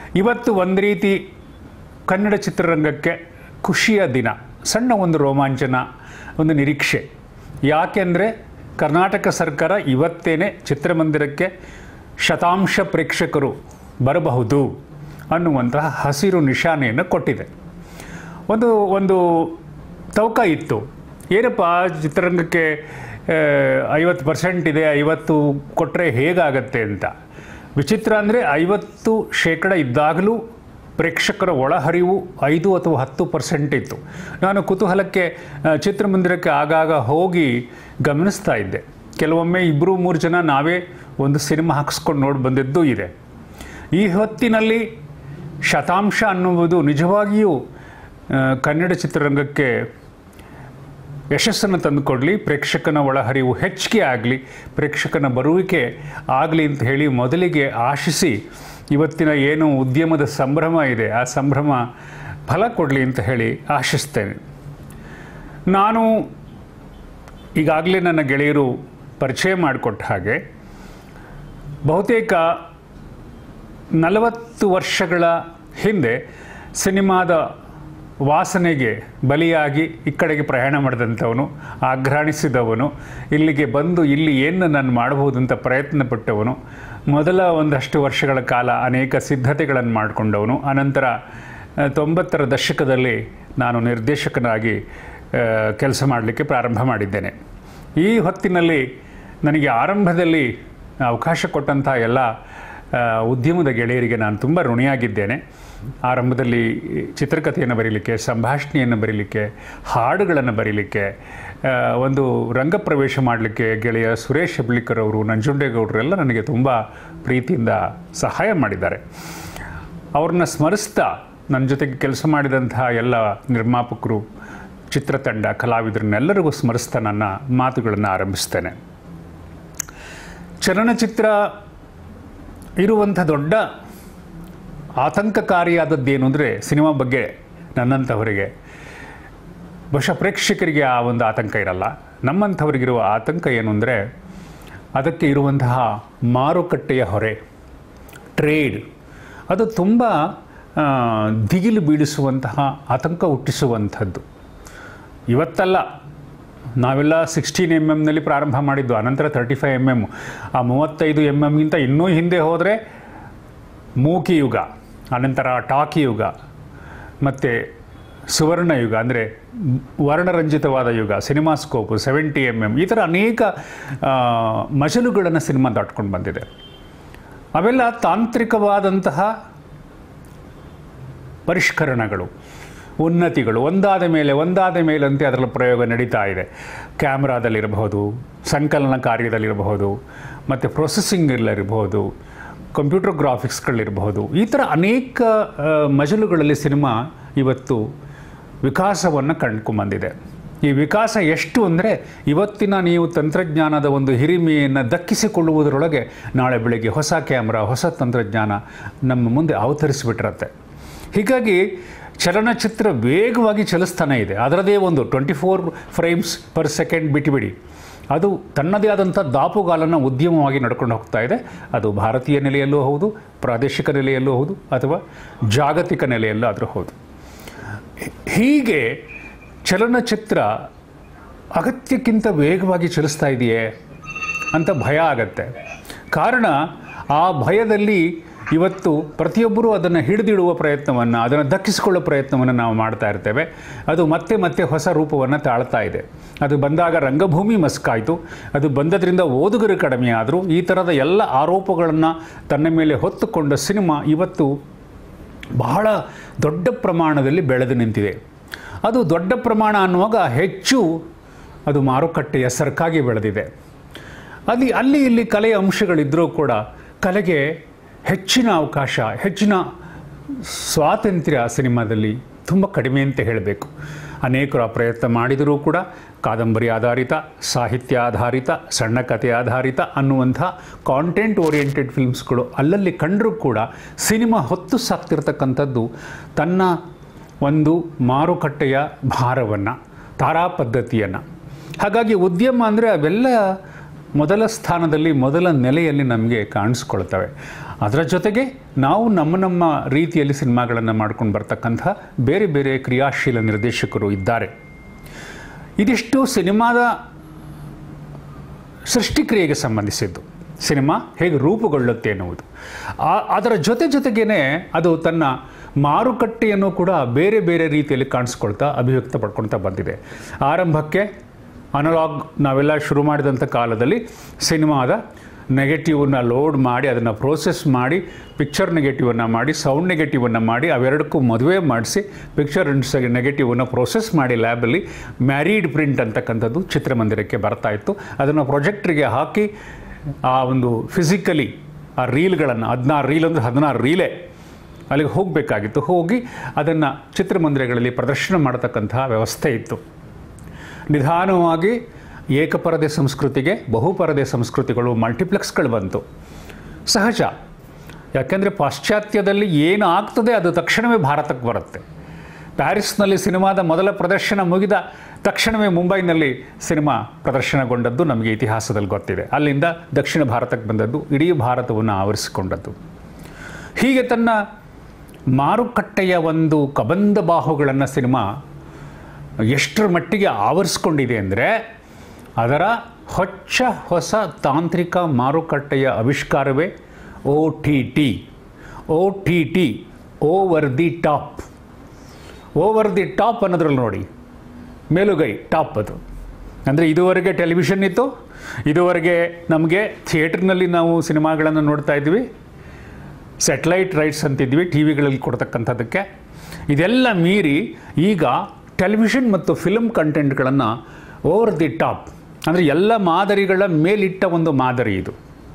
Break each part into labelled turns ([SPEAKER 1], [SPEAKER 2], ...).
[SPEAKER 1] ಇವತ್ತು ಒಂದು ರೀತಿ ಕನ್ನಡ ಚಿತ್ರರಂಗಕ್ಕೆ ಖುಷಿಯ ದಿನ ಸಣ್ಣ ಒಂದು ರೋಮಾಂಚನ ಒಂದು ನಿರೀಕ್ಷೆ ಯಾಕೆಂದರೆ ಕರ್ನಾಟಕ ಸರ್ಕಾರ ಇವತ್ತೇನೆ ಚಿತ್ರಮಂದಿರಕ್ಕೆ ಶತಾಂಶ ಪ್ರೇಕ್ಷಕರು ಬರಬಹುದು ಅನ್ನುವಂತಹ ಹಸಿರು ನಿಶಾನೆಯನ್ನು ಕೊಟ್ಟಿದೆ ಒಂದು ಒಂದು ತವಕ ಇತ್ತು ಏನಪ್ಪ ಚಿತ್ರರಂಗಕ್ಕೆ ಐವತ್ತು ಪರ್ಸೆಂಟ್ ಇದೆ ಐವತ್ತು ಕೊಟ್ಟರೆ ಹೇಗಾಗತ್ತೆ ಅಂತ ವಿಚಿತ್ರ ಅಂದರೆ ಐವತ್ತು ಶೇಕಡ ಇದ್ದಾಗಲೂ ಪ್ರೇಕ್ಷಕರ ಒಳಹರಿವು ಐದು ಅಥವಾ ಹತ್ತು ಪರ್ಸೆಂಟ್ ಇತ್ತು ನಾನು ಕುತೂಹಲಕ್ಕೆ ಆ, ಚಿತ್ರಮಂದಿರಕ್ಕೆ ಆಗಾಗ ಹೋಗಿ ಗಮನಿಸ್ತಾ ಇದ್ದೆ ಕೆಲವೊಮ್ಮೆ ಇಬ್ಬರು ಮೂರು ಜನ ನಾವೇ ಒಂದು ಸಿನಿಮಾ ಹಾಕಿಸ್ಕೊಂಡು ನೋಡಿ ಬಂದಿದ್ದೂ ಇದೆ ಈ ಹೊತ್ತಿನಲ್ಲಿ ಶತಾಂಶ ಅನ್ನುವುದು ನಿಜವಾಗಿಯೂ ಆ, ಕನ್ನಡ ಚಿತ್ರರಂಗಕ್ಕೆ ಯಶಸ್ಸನ್ನು ತಂದುಕೊಡಲಿ ಪ್ರೇಕ್ಷಕನ ಒಳಹರಿವು ಹೆಚ್ಚಿಗೆ ಆಗಲಿ ಪ್ರೇಕ್ಷಕನ ಬರುವಿಕೆ ಆಗಲಿ ಅಂತ ಹೇಳಿ ಮೊದಲಿಗೆ ಆಶಿಸಿ ಇವತ್ತಿನ ಏನು ಉದ್ಯಮದ ಸಂಭ್ರಮ ಇದೆ ಆ ಸಂಭ್ರಮ ಫಲ ಕೊಡಲಿ ಅಂತ ಹೇಳಿ ಆಶಿಸ್ತೇನೆ ನಾನು ಈಗಾಗಲೇ ನನ್ನ ಗೆಳೆಯರು ಪರಿಚಯ ಮಾಡಿಕೊಟ್ಟ ಹಾಗೆ ಬಹುತೇಕ ನಲವತ್ತು ವರ್ಷಗಳ ಹಿಂದೆ ಸಿನಿಮಾದ ವಾಸನೆಗೆ ಬಲಿಯಾಗಿ ಈ ಕಡೆಗೆ ಪ್ರಯಾಣ ಮಾಡಿದಂಥವನು ಆಘ್ರಾಣಿಸಿದವನು ಇಲ್ಲಿಗೆ ಬಂದು ಇಲ್ಲಿ ಏನು ನಾನು ಮಾಡಬಹುದು ಅಂತ ಪ್ರಯತ್ನ ಪಟ್ಟವನು ಮೊದಲ ಒಂದಷ್ಟು ವರ್ಷಗಳ ಕಾಲ ಅನೇಕ ಸಿದ್ಧತೆಗಳನ್ನು ಮಾಡಿಕೊಂಡವನು ಅನಂತರ ಆ, ತೊಂಬತ್ತರ ದಶಕದಲ್ಲಿ ನಾನು ನಿರ್ದೇಶಕನಾಗಿ ಕೆಲಸ ಮಾಡಲಿಕ್ಕೆ ಪ್ರಾರಂಭ ಮಾಡಿದ್ದೇನೆ ಈ ಹೊತ್ತಿನಲ್ಲಿ ನನಗೆ ಆರಂಭದಲ್ಲಿ ಅವಕಾಶ ಕೊಟ್ಟಂಥ ಎಲ್ಲ ಆ, ಉದ್ಯಮದ ಗೆಳೆಯರಿಗೆ ನಾನು ತುಂಬ ಋಣಿಯಾಗಿದ್ದೇನೆ ಆರಂಭದಲ್ಲಿ ಚಿತ್ರಕಥೆಯನ್ನು ಬರೀಲಿಕ್ಕೆ ಸಂಭಾಷಣೆಯನ್ನು ಬರೀಲಿಕ್ಕೆ ಹಾಡುಗಳನ್ನು ಬರೀಲಿಕ್ಕೆ ಆ, ಒಂದು ರಂಗಪ್ರವೇಶ ಮಾಡಲಿಕ್ಕೆ ಗೆಳೆಯ ಸುರೇಶ್ ಹೆಬ್ಳಿಕರ್ ಅವರು ನಂಜುಂಡೇಗೌಡರೆಲ್ಲ ನನಗೆ ತುಂಬ ಪ್ರೀತಿಯಿಂದ ಸಹಾಯ ಮಾಡಿದ್ದಾರೆ ಅವ್ರನ್ನ ಸ್ಮರಿಸ್ತಾ ನನ್ನ ಜೊತೆಗೆ ಕೆಲಸ ಮಾಡಿದಂತಹ ಎಲ್ಲ ನಿರ್ಮಾಪಕರು ಚಿತ್ರತಂಡ ಕಲಾವಿದರನ್ನೆಲ್ಲರಿಗೂ ಸ್ಮರಿಸ್ತಾ ನನ್ನ ಮಾತುಗಳನ್ನು ಆರಂಭಿಸ್ತೇನೆ ಚಲನಚಿತ್ರ ಇರುವಂಥ ದೊಡ್ಡ ಆತಂಕಕಾರಿಯಾದದ್ದೇನು ಅಂದರೆ ಸಿನಿಮಾ ಬಗ್ಗೆ ನನ್ನಂಥವರಿಗೆ ಬಹುಶಃ ಪ್ರೇಕ್ಷಕರಿಗೆ ಆ ಒಂದು ಆತಂಕ ಇರಲ್ಲ ನಮ್ಮಂಥವರಿಗಿರುವ ಆತಂಕ ಏನು ಅಂದರೆ ಅದಕ್ಕೆ ಇರುವಂತಹ ಮಾರುಕಟ್ಟೆಯ ಹೊರೆ ಟ್ರೇಡ್ ಅದು ತುಂಬ ಆ, ದಿಗಿಲು ಬೀಳಿಸುವಂತಹ ಆತಂಕ ಹುಟ್ಟಿಸುವಂಥದ್ದು ಇವತ್ತಲ್ಲ ನಾವೆಲ್ಲ ಸಿಕ್ಸ್ಟೀನ್ ಎಮ್ ಎಮ್ನಲ್ಲಿ ಪ್ರಾರಂಭ ಮಾಡಿದ್ದು ಅನಂತರ ತರ್ಟಿ ಫೈವ್ ಎಮ್ ಎಮ್ ಆ ಮೂವತ್ತೈದು ಎಮ್ ಎಮ್ಗಿಂತ ಇನ್ನೂ ಹಿಂದೆ ಹೋದರೆ ಮೂಕಿ ಯುಗ ಅನಂತರ ಟಾಕಿ ಯುಗ ಮತ್ತು ಸುವರ್ಣ ಯುಗ ಅಂದರೆ ವರ್ಣರಂಜಿತವಾದ ಯುಗ ಸಿನಿಮಾಸ್ಕೋಪು ಸೆವೆಂಟಿ ಎಮ್ ಎಮ್ ಈ ಥರ ಅನೇಕ ಆ, ಮಜಲುಗಳನ್ನು ಸಿನಿಮಾ ದಾಟ್ಕೊಂಡು ಬಂದಿದೆ ಅವೆಲ್ಲ ತಾಂತ್ರಿಕವಾದಂತಹ ಪರಿಷ್ಕರಣಗಳು ಉನ್ನತಿಗಳು ಒಂದಾದ ಮೇಲೆ ಒಂದಾದ ಮೇಲಂತೆ ಅದರ ಪ್ರಯೋಗ ನಡೀತಾ ಇದೆ ಕ್ಯಾಮ್ರಾದಲ್ಲಿರಬಹುದು ಸಂಕಲನ ಕಾರ್ಯದಲ್ಲಿರಬಹುದು ಮತ್ತು ಪ್ರೊಸೆಸಿಂಗಲ್ಲಿರಬಹುದು ಕಂಪ್ಯೂಟರ್ ಗ್ರಾಫಿಕ್ಸ್ಗಳಿರಬಹುದು ಈ ಥರ ಅನೇಕ ಆ, ಮಜಲುಗಳಲ್ಲಿ ಸಿನಿಮಾ ಇವತ್ತು ವಿಕಾಸವನ್ನು ಕಂಡ್ಕೊಂಬಂದಿದೆ ಈ ವಿಕಾಸ ಎಷ್ಟು ಅಂದರೆ ಇವತ್ತಿನ ನೀವು ತಂತ್ರಜ್ಞಾನದ ಒಂದು ಹಿರಿಮೆಯನ್ನು ದಕ್ಕಿಸಿಕೊಳ್ಳುವುದರೊಳಗೆ ನಾಳೆ ಬೆಳಗ್ಗೆ ಹೊಸ ಕ್ಯಾಮ್ರಾ ಹೊಸ ತಂತ್ರಜ್ಞಾನ ನಮ್ಮ ಮುಂದೆ ಅವತರಿಸಿಬಿಟ್ಟಿರತ್ತೆ ಹೀಗಾಗಿ ಚಲನಚಿತ್ರ ವೇಗವಾಗಿ ಚಲಿಸ್ತಾನೆ ಇದೆ ಅದರದೇ ಒಂದು twenty four frames per second ಬಿಟ್ಟಿಬಿಡಿ ಅದು ತನ್ನದೇ ಆದಂಥ ದಾಪುಗಾಲನ್ನು ಉದ್ಯಮವಾಗಿ ನಡ್ಕೊಂಡು ಹೋಗ್ತಾ ಇದೆ ಅದು ಭಾರತೀಯ ನೆಲೆಯಲ್ಲೂ ಹೌದು ಪ್ರಾದೇಶಿಕ ನೆಲೆಯಲ್ಲೂ ಹೌದು ಅಥವಾ ಜಾಗತಿಕ ನೆಲೆಯಲ್ಲೂ ಆದರೂ ಹೌದು ಹೀಗೆ ಚಲನಚಿತ್ರ ಅಗತ್ಯಕ್ಕಿಂತ ವೇಗವಾಗಿ ಚಲಿಸ್ತಾ ಇದೆಯೇ ಅಂತ ಭಯ ಆಗತ್ತೆ ಕಾರಣ ಆ ಭಯದಲ್ಲಿ ಇವತ್ತು ಪ್ರತಿಯೊಬ್ಬರೂ ಅದನ್ನು ಹಿಡಿದಿಡುವ ಪ್ರಯತ್ನವನ್ನು ಅದನ್ನು ದಕ್ಕಿಸಿಕೊಳ್ಳೋ ಪ್ರಯತ್ನವನ್ನು ನಾವು ಮಾಡ್ತಾ ಇರ್ತೇವೆ ಅದು ಮತ್ತೆ ಮತ್ತೆ ಹೊಸ ರೂಪವನ್ನು ತಾಳ್ತಾ ಇದೆ ಅದು ಬಂದಾಗ ರಂಗಭೂಮಿ ಮಸ್ಕಾಯಿತು ಅದು ಬಂದದ್ರಿಂದ ಓದುಗರು ಕಡಿಮೆ ಆದರು ಈ ಥರದ ಎಲ್ಲ ಆರೋಪಗಳನ್ನು ತನ್ನ ಮೇಲೆ ಹೊತ್ತುಕೊಂಡ ಸಿನಿಮಾ ಇವತ್ತು ಬಹಳ ದೊಡ್ಡ ಪ್ರಮಾಣದಲ್ಲಿ ಬೆಳೆದು ನಿಂತಿದೆ ಅದು ದೊಡ್ಡ ಪ್ರಮಾಣ ಅನ್ನುವಾಗ ಹೆಚ್ಚು ಅದು ಮಾರುಕಟ್ಟೆಯ ಸರಕಾಗಿ ಬೆಳೆದಿದೆ ಅಲ್ಲಿ ಅಲ್ಲಿ ಇಲ್ಲಿ ಕಲೆಯ ಅಂಶಗಳಿದ್ದರೂ ಕೂಡ ಕಲೆಗೆ ಹೆಚ್ಚಿನ ಅವಕಾಶ ಹೆಚ್ಚಿನ ಸ್ವಾತಂತ್ರ್ಯ ಸಿನಿಮಾದಲ್ಲಿ ತುಂಬ ಕಡಿಮೆ ಅಂತ ಹೇಳಬೇಕು ಅನೇಕರು ಆ ಪ್ರಯತ್ನ ಮಾಡಿದರೂ ಕೂಡ ಕಾದಂಬರಿ ಆಧಾರಿತ ಸಾಹಿತ್ಯ ಆಧಾರಿತ ಸಣ್ಣ ಕಥೆ ಆಧಾರಿತ ಅನ್ನುವಂಥ ಕಾಂಟೆಂಟ್ ಓರಿಯೆಂಟೆಡ್ ಫಿಲ್ಮ್ಸ್ಗಳು ಅಲ್ಲಲ್ಲಿ ಕಂಡರೂ ಕೂಡ ಸಿನಿಮಾ ಹೊತ್ತು ಸಾಕ್ತಿರ್ತಕ್ಕಂಥದ್ದು ತನ್ನ ಒಂದು ಮಾರುಕಟ್ಟೆಯ ಭಾರವನ್ನು ತಾರಾ ಪದ್ಧತಿಯನ್ನು ಹಾಗಾಗಿ ಉದ್ಯಮ ಅಂದರೆ ಅವೆಲ್ಲ ಮೊದಲ ಸ್ಥಾನದಲ್ಲಿ ಮೊದಲ ನೆಲೆಯಲ್ಲಿ ನಮಗೆ ಕಾಣಿಸ್ಕೊಳ್ತವೆ ಅದರ ಜೊತೆಗೆ ನಾವು ನಮ್ಮ ನಮ್ಮ ರೀತಿಯಲ್ಲಿ ಸಿನಿಮಾಗಳನ್ನು ಮಾಡ್ಕೊಂಡು ಬರ್ತಕ್ಕಂಥ ಬೇರೆ ಬೇರೆ ಕ್ರಿಯಾಶೀಲ ನಿರ್ದೇಶಕರು ಇದ್ದಾರೆ ಇದಿಷ್ಟು ಸಿನಿಮಾದ ಸೃಷ್ಟಿಕ್ರಿಯೆಗೆ ಸಂಬಂಧಿಸಿದ್ದು ಸಿನಿಮಾ ಹೇಗೆ ರೂಪುಗೊಳ್ಳುತ್ತೆ ಎನ್ನುವುದು ಆ- ಅದರ ಜೊತೆ ಜೊತೆಗೇನೆ ಅದು ತನ್ನ ಮಾರುಕಟ್ಟೆಯನ್ನು ಕೂಡ ಬೇರೆ ಬೇರೆ ರೀತಿಯಲ್ಲಿ ಕಾಣಿಸ್ಕೊಳ್ತಾ ಅಭಿವ್ಯಕ್ತ ಪಡ್ಕೊಳ್ತಾ ಬಂದಿದೆ ಆರಂಭಕ್ಕೆ ಅನಲಾಗ್ ನಾವೆಲ್ಲ ಶುರು ಮಾಡಿದಂಥ ಕಾಲದಲ್ಲಿ ಸಿನಿಮಾದ ನೆಗೆಟಿವನ್ನ ಲೋಡ್ ಮಾಡಿ ಅದನ್ನು ಪ್ರೋಸೆಸ್ ಮಾಡಿ ಪಿಕ್ಚರ್ ನೆಗೆಟಿವನ್ನು ಮಾಡಿ ಸೌಂಡ್ ನೆಗೆಟಿವನ್ನು ಮಾಡಿ ಅವೆರಡಕ್ಕೂ ಮದುವೆ ಮಾಡಿಸಿ ಪಿಕ್ಚರ್ ನೆಗೆಟಿವನ್ನು ಪ್ರೋಸೆಸ್ ಮಾಡಿ ಲ್ಯಾಬಲ್ಲಿ ಮ್ಯಾರೀಡ್ ಪ್ರಿಂಟ್ ಅಂತಕ್ಕಂಥದ್ದು ಚಿತ್ರಮಂದಿರಕ್ಕೆ ಬರ್ತಾ ಇತ್ತು ಅದನ್ನು ಪ್ರೊಜೆಕ್ಟ್ರಿಗೆ ಹಾಕಿ ಆ ಒಂದು ಫಿಸಿಕಲಿ ಆ ರೀಲ್ಗಳನ್ನು ಹದಿನಾರು ರೀಲ್ ಅಂದರೆ ಹದಿನಾರು ರೀಲೇ ಅಲ್ಲಿಗೆ ಹೋಗಬೇಕಾಗಿತ್ತು ಹೋಗಿ ಅದನ್ನು ಚಿತ್ರಮಂದಿರಗಳಲ್ಲಿ ಪ್ರದರ್ಶನ ಮಾಡತಕ್ಕಂತಹ ವ್ಯವಸ್ಥೆ ಇತ್ತು ನಿಧಾನವಾಗಿ ಏಕಪರದೆ ಸಂಸ್ಕೃತಿಗೆ ಬಹುಪರದೆ ಸಂಸ್ಕೃತಿಗಳು ಮಲ್ಟಿಪ್ಲೆಕ್ಸ್ಗಳು ಬಂತು ಸಹಜ ಯಾಕೆಂದರೆ ಪಾಶ್ಚಾತ್ಯದಲ್ಲಿ ಏನು ಆಗ್ತದೆ ಅದು ತಕ್ಷಣವೇ ಭಾರತಕ್ಕೆ ಬರುತ್ತೆ ಪ್ಯಾರಿಸ್ನಲ್ಲಿ ಸಿನಿಮಾದ ಮೊದಲ ಪ್ರದರ್ಶನ ಮುಗಿದ ತಕ್ಷಣವೇ ಮುಂಬೈನಲ್ಲಿ ಸಿನಿಮಾ ಪ್ರದರ್ಶನಗೊಂಡದ್ದು ನಮಗೆ ಇತಿಹಾಸದಲ್ಲಿ ಗೊತ್ತಿದೆ ಅಲ್ಲಿಂದ ದಕ್ಷಿಣ ಭಾರತಕ್ಕೆ ಬಂದದ್ದು ಇಡೀ ಭಾರತವನ್ನು ಆವರಿಸಿಕೊಂಡದ್ದು ಹೀಗೆ ತನ್ನ ಮಾರುಕಟ್ಟೆಯ ಒಂದು ಕಬಂಧ ಬಾಹುಗಳನ್ನು ಸಿನಿಮಾ ಎಷ್ಟರ ಮಟ್ಟಿಗೆ ಆವರಿಸ್ಕೊಂಡಿದೆ ಅಂದರೆ ಅದರ ಹೊಚ್ಚ ಹೊಸ ತಾಂತ್ರಿಕ ಮಾರುಕಟ್ಟೆಯ ಆವಿಷ್ಕಾರವೇ O T T O T T over the top over the top ಅನ್ನೋದ್ರಲ್ಲಿ ನೋಡಿ ಮೇಲುಗೈ ಟಾಪ್ ಅದು ಅಂದರೆ ಇದುವರೆಗೆ ಟೆಲಿವಿಷನ್ ಇತ್ತು ಇದುವರೆಗೆ ನಮಗೆ ಥಿಯೇಟ್ರ್ನಲ್ಲಿ ನಾವು ಸಿನಿಮಾಗಳನ್ನು ನೋಡ್ತಾ ಇದ್ವಿ ಸೆಟ್ಲೈಟ್ ರೈಟ್ಸ್ ಅಂತಿದ್ವಿ ಟಿ ವಿಗಳಲ್ಲಿ ಕೊಡ್ತಕ್ಕಂಥದ್ದಕ್ಕೆ ಇದೆಲ್ಲ ಮೀರಿ ಈಗ ಟೆಲಿವಿಷನ್ ಮತ್ತು ಫಿಲ್ಮ್ ಕಂಟೆಂಟ್ಗಳನ್ನು ಓವರ್ ದಿ ಟಾಪ್ ಅಂದರೆ ಎಲ್ಲ ಮಾದರಿಗಳ ಮೇಲಿಟ್ಟ ಒಂದು ಮಾದರಿ ಇದು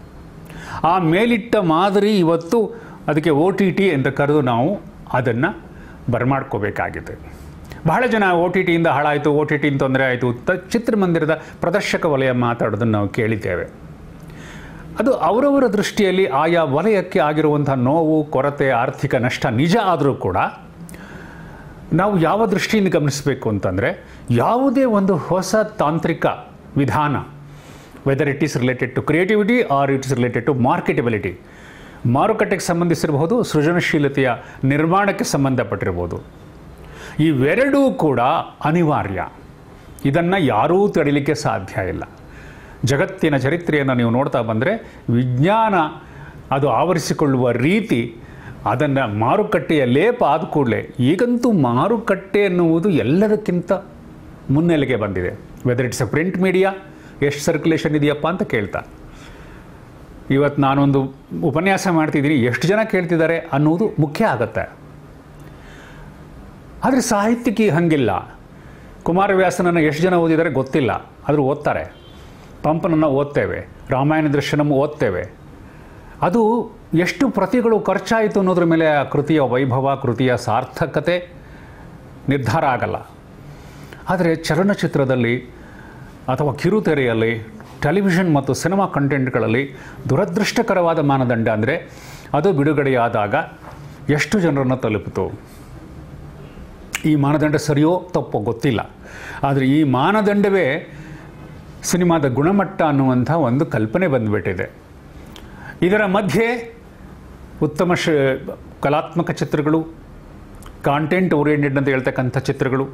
[SPEAKER 1] ಆ ಮೇಲಿಟ್ಟ ಮಾದರಿ ಇವತ್ತು ಅದಕ್ಕೆ ಓ ಟಿ ಟಿ ಅಂತ ಕರೆದು ನಾವು ಅದನ್ನು ಬರಮಾಡ್ಕೋಬೇಕಾಗಿದೆ ಬಹಳ ಜನ ಓ ಟಿ ಟಿಯಿಂದ ಹಾಳಾಯಿತು ಓ ಟಿ ಟಿಯಿಂದ ತೊಂದರೆ ಆಯಿತು ತ ಚಿತ್ರಮಂದಿರದ ಪ್ರದರ್ಶಕ ವಲಯ ಮಾತಾಡೋದನ್ನು ನಾವು ಕೇಳಿದ್ದೇವೆ ಅದು ಅವರವರ ದೃಷ್ಟಿಯಲ್ಲಿ ಆಯಾ ವಲಯಕ್ಕೆ ಆಗಿರುವಂಥ ನೋವು ಕೊರತೆ ಆರ್ಥಿಕ ನಷ್ಟ ನಿಜ ಆದರೂ ಕೂಡ ನಾವು ಯಾವ ದೃಷ್ಟಿಯಿಂದ ಗಮನಿಸಬೇಕು ಅಂತಂದರೆ ಯಾವುದೇ ಒಂದು ಹೊಸ ತಾಂತ್ರಿಕ ವಿಧಾನ whether it is related to creativity or it is related to marketability ಮಾರುಕಟ್ಟೆಗೆ ಸಂಬಂಧಿಸಿರಬಹುದು ಸೃಜನಶೀಲತೆಯ ನಿರ್ಮಾಣಕ್ಕೆ ಸಂಬಂಧಪಟ್ಟಿರಬಹುದು ಇವೆರಡೂ ಕೂಡ ಅನಿವಾರ್ಯ ಇದನ್ನು ಯಾರೂ ತಡಿಲಿಕ್ಕೆ ಸಾಧ್ಯ ಇಲ್ಲ ಜಗತ್ತಿನ ಚರಿತ್ರೆಯನ್ನು ನೀವು ನೋಡ್ತಾ ಬಂದರೆ ವಿಜ್ಞಾನ ಅದು ಆವರಿಸಿಕೊಳ್ಳುವ ರೀತಿ ಅದನ್ನು ಮಾರುಕಟ್ಟೆಯ ಲೇಪ ಆದ ಕೂಡಲೇ ಈಗಂತೂ ಮಾರುಕಟ್ಟೆ ಎನ್ನುವುದು ಎಲ್ಲದಕ್ಕಿಂತ ಮುನ್ನೆಲೆಗೆ ಬಂದಿದೆ whether it's a print media ಎಷ್ಟು ಸರ್ಕ್ಯುಲೇಷನ್ ಇದೆಯಪ್ಪ ಅಂತ ಕೇಳ್ತಾ ಇವತ್ತು ನಾನೊಂದು ಉಪನ್ಯಾಸ ಮಾಡ್ತಿದ್ದೀನಿ ಎಷ್ಟು ಜನ ಕೇಳ್ತಿದ್ದಾರೆ ಅನ್ನೋದು ಮುಖ್ಯ ಆಗತ್ತೆ ಆದರೆ ಸಾಹಿತ್ಯಕ್ಕೆ ಹಂಗಿಲ್ಲ ಕುಮಾರವ್ಯಾಸನನ್ನು ಎಷ್ಟು ಜನ ಓದಿದ್ದಾರೆ ಗೊತ್ತಿಲ್ಲ ಆದರೂ ಓದ್ತಾರೆ ಪಂಪನನ್ನು ಓದ್ತೇವೆ ರಾಮಾಯಣ ದರ್ಶನಂ ಓದ್ತೇವೆ ಅದು ಎಷ್ಟು ಪ್ರತಿಗಳು ಖರ್ಚಾಯಿತು ಅನ್ನೋದ್ರ ಮೇಲೆ ಆ ಕೃತಿಯ ವೈಭವ ಕೃತಿಯ ಸಾರ್ಥಕತೆ ನಿರ್ಧಾರ ಆಗಲ್ಲ ಆದರೆ ಚಲನಚಿತ್ರದಲ್ಲಿ ಅಥವಾ ಕಿರುತೆರೆಯಲ್ಲಿ ಟೆಲಿವಿಷನ್ ಮತ್ತು ಸಿನಿಮಾ ಕಂಟೆಂಟ್ಗಳಲ್ಲಿ ದುರದೃಷ್ಟಕರವಾದ ಮಾನದಂಡ ಅಂದರೆ ಅದು ಬಿಡುಗಡೆಯಾದಾಗ ಎಷ್ಟು ಜನರನ್ನು ತಲುಪಿತು ಈ ಮಾನದಂಡ ಸರಿಯೋ ತಪ್ಪೋ ಗೊತ್ತಿಲ್ಲ ಆದರೆ ಈ ಮಾನದಂಡವೇ ಸಿನಿಮಾದ ಗುಣಮಟ್ಟ ಅನ್ನುವಂಥ ಒಂದು ಕಲ್ಪನೆ ಬಂದುಬಿಟ್ಟಿದೆ ಇದರ ಮಧ್ಯೆ ಉತ್ತಮ ಶ ಕಲಾತ್ಮಕ ಚಿತ್ರಗಳು ಕಾಂಟೆಂಟ್ ಓರಿಯೆಂಟೆಡ್ ಅಂತ ಹೇಳ್ತಕ್ಕಂಥ ಚಿತ್ರಗಳು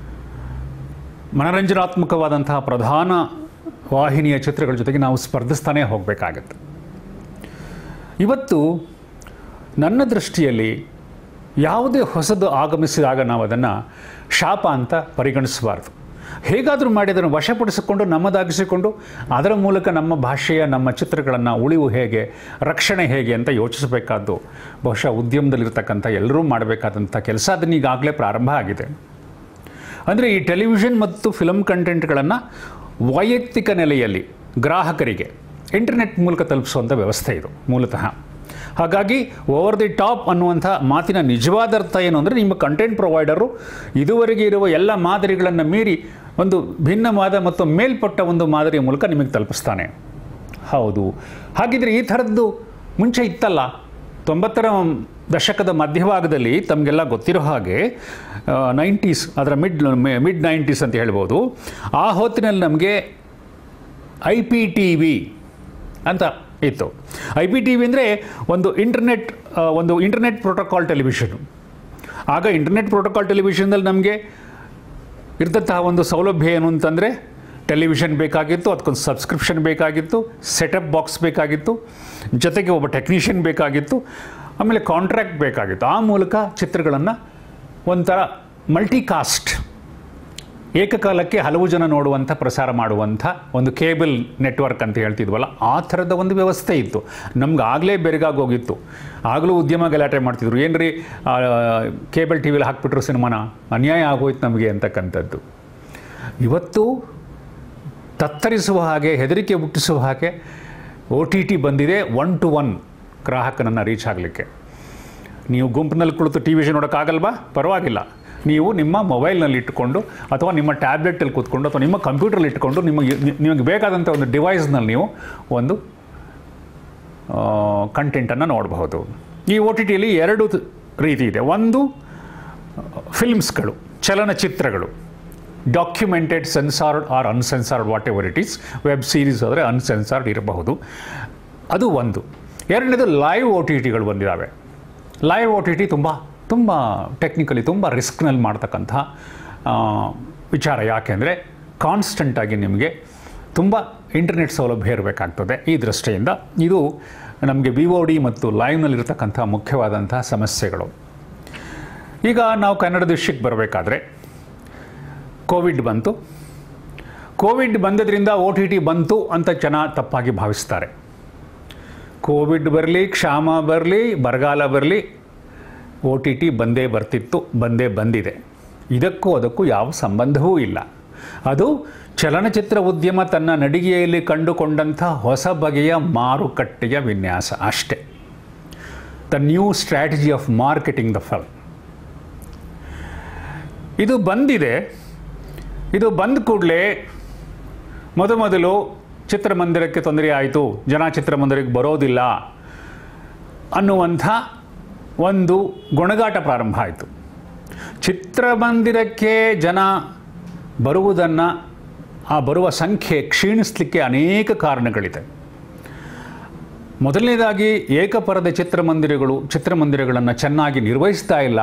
[SPEAKER 1] ಮನರಂಜನಾತ್ಮಕವಾದಂತಹ ಪ್ರಧಾನ ವಾಹಿನಿಯ ಚಿತ್ರಗಳ ಜೊತೆಗೆ ನಾವು ಸ್ಪರ್ಧಿಸ್ತಾನೇ ಹೋಗಬೇಕಾಗತ್ತೆ ಇವತ್ತು ನನ್ನ ದೃಷ್ಟಿಯಲ್ಲಿ ಯಾವುದೇ ಹೊಸದು ಆಗಮಿಸಿದಾಗ ನಾವು ಅದನ್ನು ಶಾಪ ಅಂತ ಪರಿಗಣಿಸಬಾರ್ದು ಹೇಗಾದರೂ ಮಾಡಿ ಅದನ್ನು ವಶಪಡಿಸಿಕೊಂಡು ನಮ್ಮದಾಗಿಸಿಕೊಂಡು ಅದರ ಮೂಲಕ ನಮ್ಮ ಭಾಷೆಯ ನಮ್ಮ ಚಿತ್ರಗಳನ್ನು ಉಳಿವು ಹೇಗೆ ರಕ್ಷಣೆ ಹೇಗೆ ಅಂತ ಯೋಚಿಸಬೇಕಾದ್ದು ಬಹುಶಃ ಉದ್ಯಮದಲ್ಲಿರ್ತಕ್ಕಂಥ ಎಲ್ಲರೂ ಮಾಡಬೇಕಾದಂಥ ಕೆಲಸ ಅದನ್ನ ಈಗಾಗಲೇ ಪ್ರಾರಂಭ ಆಗಿದೆ ಅಂದರೆ ಈ ಟೆಲಿವಿಷನ್ ಮತ್ತು ಫಿಲಮ್ ಕಂಟೆಂಟ್ಗಳನ್ನು ವೈಯಕ್ತಿಕ ನೆಲೆಯಲ್ಲಿ ಗ್ರಾಹಕರಿಗೆ ಇಂಟರ್ನೆಟ್ ಮೂಲಕ ತಲುಪಿಸುವಂಥ ವ್ಯವಸ್ಥೆ ಇದು ಮೂಲತಃ ಹಾಗಾಗಿ ಓವರ್ ದಿ ಟಾಪ್ ಅನ್ನುವಂಥ ಮಾತಿನ ನಿಜವಾದ ಅರ್ಥ ಏನು ಅಂದರೆ ನಿಮ್ಮ ಕಂಟೆಂಟ್ ಪ್ರೊವೈಡರು ಇದುವರೆಗೆ ಇರುವ ಎಲ್ಲ ಮಾದರಿಗಳನ್ನು ಮೀರಿ ಒಂದು ಭಿನ್ನವಾದ ಮತ್ತು ಮೇಲ್ಪಟ್ಟ ಒಂದು ಮಾದರಿಯ ಮೂಲಕ ನಿಮಗೆ ತಲುಪಿಸ್ತಾನೆ ಹೌದು ಹಾಗಿದ್ರೆ ಈ ಥರದ್ದು ಮುಂಚೆ ಇತ್ತಲ್ಲ ತೊಂಬತ್ತರ ದಶಕದ ಮಧ್ಯಭಾಗದಲ್ಲಿ ತಮಗೆಲ್ಲ ಗೊತ್ತಿರೋ ಹಾಗೆ ನೈಂಟೀಸ್ ಅದರ ಮಿಡ್ ಮಿಡ್ ನೈಂಟೀಸ್ ಅಂತ ಹೇಳ್ಬೋದು ಆ ಹೊತ್ತಿನಲ್ಲಿ ನಮಗೆ ಐ ಪಿ ಟಿ ವಿ ಅಂತ ಇತ್ತು ಐ ಪಿ ಟಿ ವಿ ಅಂದರೆ ಒಂದು ಇಂಟರ್ನೆಟ್ ಆ, ಒಂದು ಇಂಟರ್ನೆಟ್ ಪ್ರೋಟೋಕಾಲ್ ಟೆಲಿವಿಷನ್ ಆಗ ಇಂಟರ್ನೆಟ್ ಪ್ರೋಟೋಕಾಲ್ ಟೆಲಿವಿಷನ್ದಲ್ಲಿ ನಮಗೆ ಇರ್ತಂತಹ ಒಂದು ಸೌಲಭ್ಯ ಏನು ಅಂತಂದರೆ ಟೆಲಿವಿಷನ್ ಬೇಕಾಗಿತ್ತು ಅದಕ್ಕೊಂದು ಸಬ್ಸ್ಕ್ರಿಪ್ಷನ್ ಬೇಕಾಗಿತ್ತು ಸೆಟಪ್ ಬಾಕ್ಸ್ ಬೇಕಾಗಿತ್ತು ಜೊತೆಗೆ ಒಬ್ಬ ಟೆಕ್ನಿಷಿಯನ್ ಬೇಕಾಗಿತ್ತು ಆಮೇಲೆ ಕಾಂಟ್ರಾಕ್ಟ್ ಬೇಕಾಗಿತ್ತು ಆ ಮೂಲಕ ಚಿತ್ರಗಳನ್ನು ಒಂಥರ ಮಲ್ಟಿಕಾಸ್ಟ್ ಏಕಕಾಲಕ್ಕೆ ಹಲವು ಜನ ನೋಡುವಂಥ ಪ್ರಸಾರ ಮಾಡುವಂಥ ಒಂದು ಕೇಬಲ್ ನೆಟ್ವರ್ಕ್ ಅಂತ ಹೇಳ್ತಿದ್ವಲ್ಲ ಆ ಥರದ ಒಂದು ವ್ಯವಸ್ಥೆ ಇತ್ತು ನಮ್ಗೆ ಆಗಲೇ ಬೆರಗಾಗಿ ಹೋಗಿತ್ತು ಆಗಲೂ ಉದ್ಯಮ ಗಲಾಟೆ ಮಾಡ್ತಿದ್ರು ಏನ್ರಿ ಆ, ಕೇಬಲ್ ಟಿ ವಿಲಿ ಹಾಕ್ಬಿಟ್ರು ಸಿನಿಮಾನ ಅನ್ಯಾಯ ಆಗೋಯ್ತು ನಮಗೆ ಅಂತಕ್ಕಂಥದ್ದು ಇವತ್ತು ತತ್ತರಿಸುವ ಹಾಗೆ ಹೆದರಿಕೆ ಹುಟ್ಟಿಸುವ ಹಾಗೆ ಒ ಟಿ ಟಿ ಬಂದಿದೆ ಒನ್ ಟು ಒನ್ ಗ್ರಾಹಕನನ್ನು ರೀಚ್ ಆಗಲಿಕ್ಕೆ ನೀವು ಗುಂಪಿನಲ್ಲಿ ಕುಳಿತು ಟಿ ವಿ ನೋಡೋಕ್ಕಾಗಲ್ವಾ ಪರವಾಗಿಲ್ಲ ನೀವು ನಿಮ್ಮ ಮೊಬೈಲ್ನಲ್ಲಿ ಇಟ್ಕೊಂಡು ಅಥವಾ ನಿಮ್ಮ ಟ್ಯಾಬ್ಲೆಟಲ್ಲಿ ಕೂತ್ಕೊಂಡು ಅಥವಾ ನಿಮ್ಮ ಕಂಪ್ಯೂಟ್ರಲ್ಲಿ ಇಟ್ಕೊಂಡು ನಿಮಗೆ ನಿಮಗೆ ಬೇಕಾದಂಥ ಒಂದು ಡಿವೈಸ್ನಲ್ಲಿ ನೀವು ಒಂದು ಕಂಟೆಂಟನ್ನು ನೋಡಬಹುದು ಈ ಒ ಟಿ ಟಿಯಲ್ಲಿ ಎರಡು ತ- ರೀತಿ ಇದೆ ಒಂದು ಫಿಲ್ಮ್ಸ್ಗಳು ಚಲನಚಿತ್ರಗಳು documented censored or uncensored whatever it is web ವೆಬ್ ಸೀರೀಸ್ ಆದರೆ ಅನ್ಸೆನ್ಸಾರ್ಡ್ ಇರಬಹುದು ಅದು ಒಂದು ಎರಡನೇದು ಲೈವ್ ಒ ಟಿ ಟಿಗಳು ಬಂದಿದ್ದಾವೆ ಲೈವ್ ಒ ಟಿ ಟಿ ತುಂಬ ತುಂಬ ಟೆಕ್ನಿಕಲಿ ತುಂಬ ರಿಸ್ಕ್ನಲ್ಲಿ ಮಾಡ್ತಕ್ಕಂಥ ಆ, ವಿಚಾರ ಯಾಕೆಂದರೆ ಕಾನ್ಸ್ಟೆಂಟಾಗಿ ನಿಮಗೆ ತುಂಬ ಇಂಟರ್ನೆಟ್ ಸೌಲಭ್ಯ ಇರಬೇಕಾಗ್ತದೆ ಈ ದೃಷ್ಟಿಯಿಂದ ಇದು ನಮಗೆ ವಿ ಒ ಡಿ ಮತ್ತು ಲೈವ್ನಲ್ಲಿರ್ತಕ್ಕಂಥ ಮುಖ್ಯವಾದಂಥ ಸಮಸ್ಯೆಗಳು ಈಗ ನಾವು ಕನ್ನಡ ವಿಷಯಕ್ಕೆ ಬರಬೇಕಾದ್ರೆ ಕೋವಿಡ್ ಬಂತು ಕೋವಿಡ್ ಬಂದದ್ರಿಂದ ಒ ಟಿ ಟಿ ಬಂತು ಅಂತ ಜನ ತಪ್ಪಾಗಿ ಭಾವಿಸ್ತಾರೆ ಕೋವಿಡ್ ಬರಲಿ ಕ್ಷಾಮ ಬರಲಿ ಬರಗಾಲ ಬರಲಿ ಒ ಟಿ ಟಿ ಬಂದೇ ಬರ್ತಿತ್ತು ಬಂದೇ ಬಂದಿದೆ ಇದಕ್ಕೂ ಅದಕ್ಕೂ ಯಾವ ಸಂಬಂಧವೂ ಇಲ್ಲ ಅದು ಚಲನಚಿತ್ರ ಉದ್ಯಮ ತನ್ನ ನಡಿಗೆಯಲ್ಲಿ ಕಂಡುಕೊಂಡಂಥ ಹೊಸ ಬಗೆಯ ಮಾರುಕಟ್ಟೆಯ ವಿನ್ಯಾಸ ಅಷ್ಟೇ the new strategy of marketing the film ಇದು ಬಂದಿದೆ ಇದು ಬಂದ ಕೂಡಲೇ ಮೊದಮೊದಲು ಚಿತ್ರಮಂದಿರಕ್ಕೆ ತೊಂದರೆ ಆಯಿತು ಜನ ಚಿತ್ರಮಂದಿರಕ್ಕೆ ಬರೋದಿಲ್ಲ ಅನ್ನುವಂಥ ಒಂದು ಗುಣಗಾಟ ಪ್ರಾರಂಭ ಆಯಿತು ಚಿತ್ರಮಂದಿರಕ್ಕೆ ಜನ ಬರುವುದನ್ನು ಆ ಬರುವ ಸಂಖ್ಯೆ ಕ್ಷೀಣಿಸಲಿಕ್ಕೆ ಅನೇಕ ಕಾರಣಗಳಿದೆ ಮೊದಲನೇದಾಗಿ ಏಕಪರದ ಚಿತ್ರಮಂದಿರಗಳು ಚಿತ್ರಮಂದಿರಗಳನ್ನು ಚೆನ್ನಾಗಿ ನಿರ್ವಹಿಸ್ತಾ ಇಲ್ಲ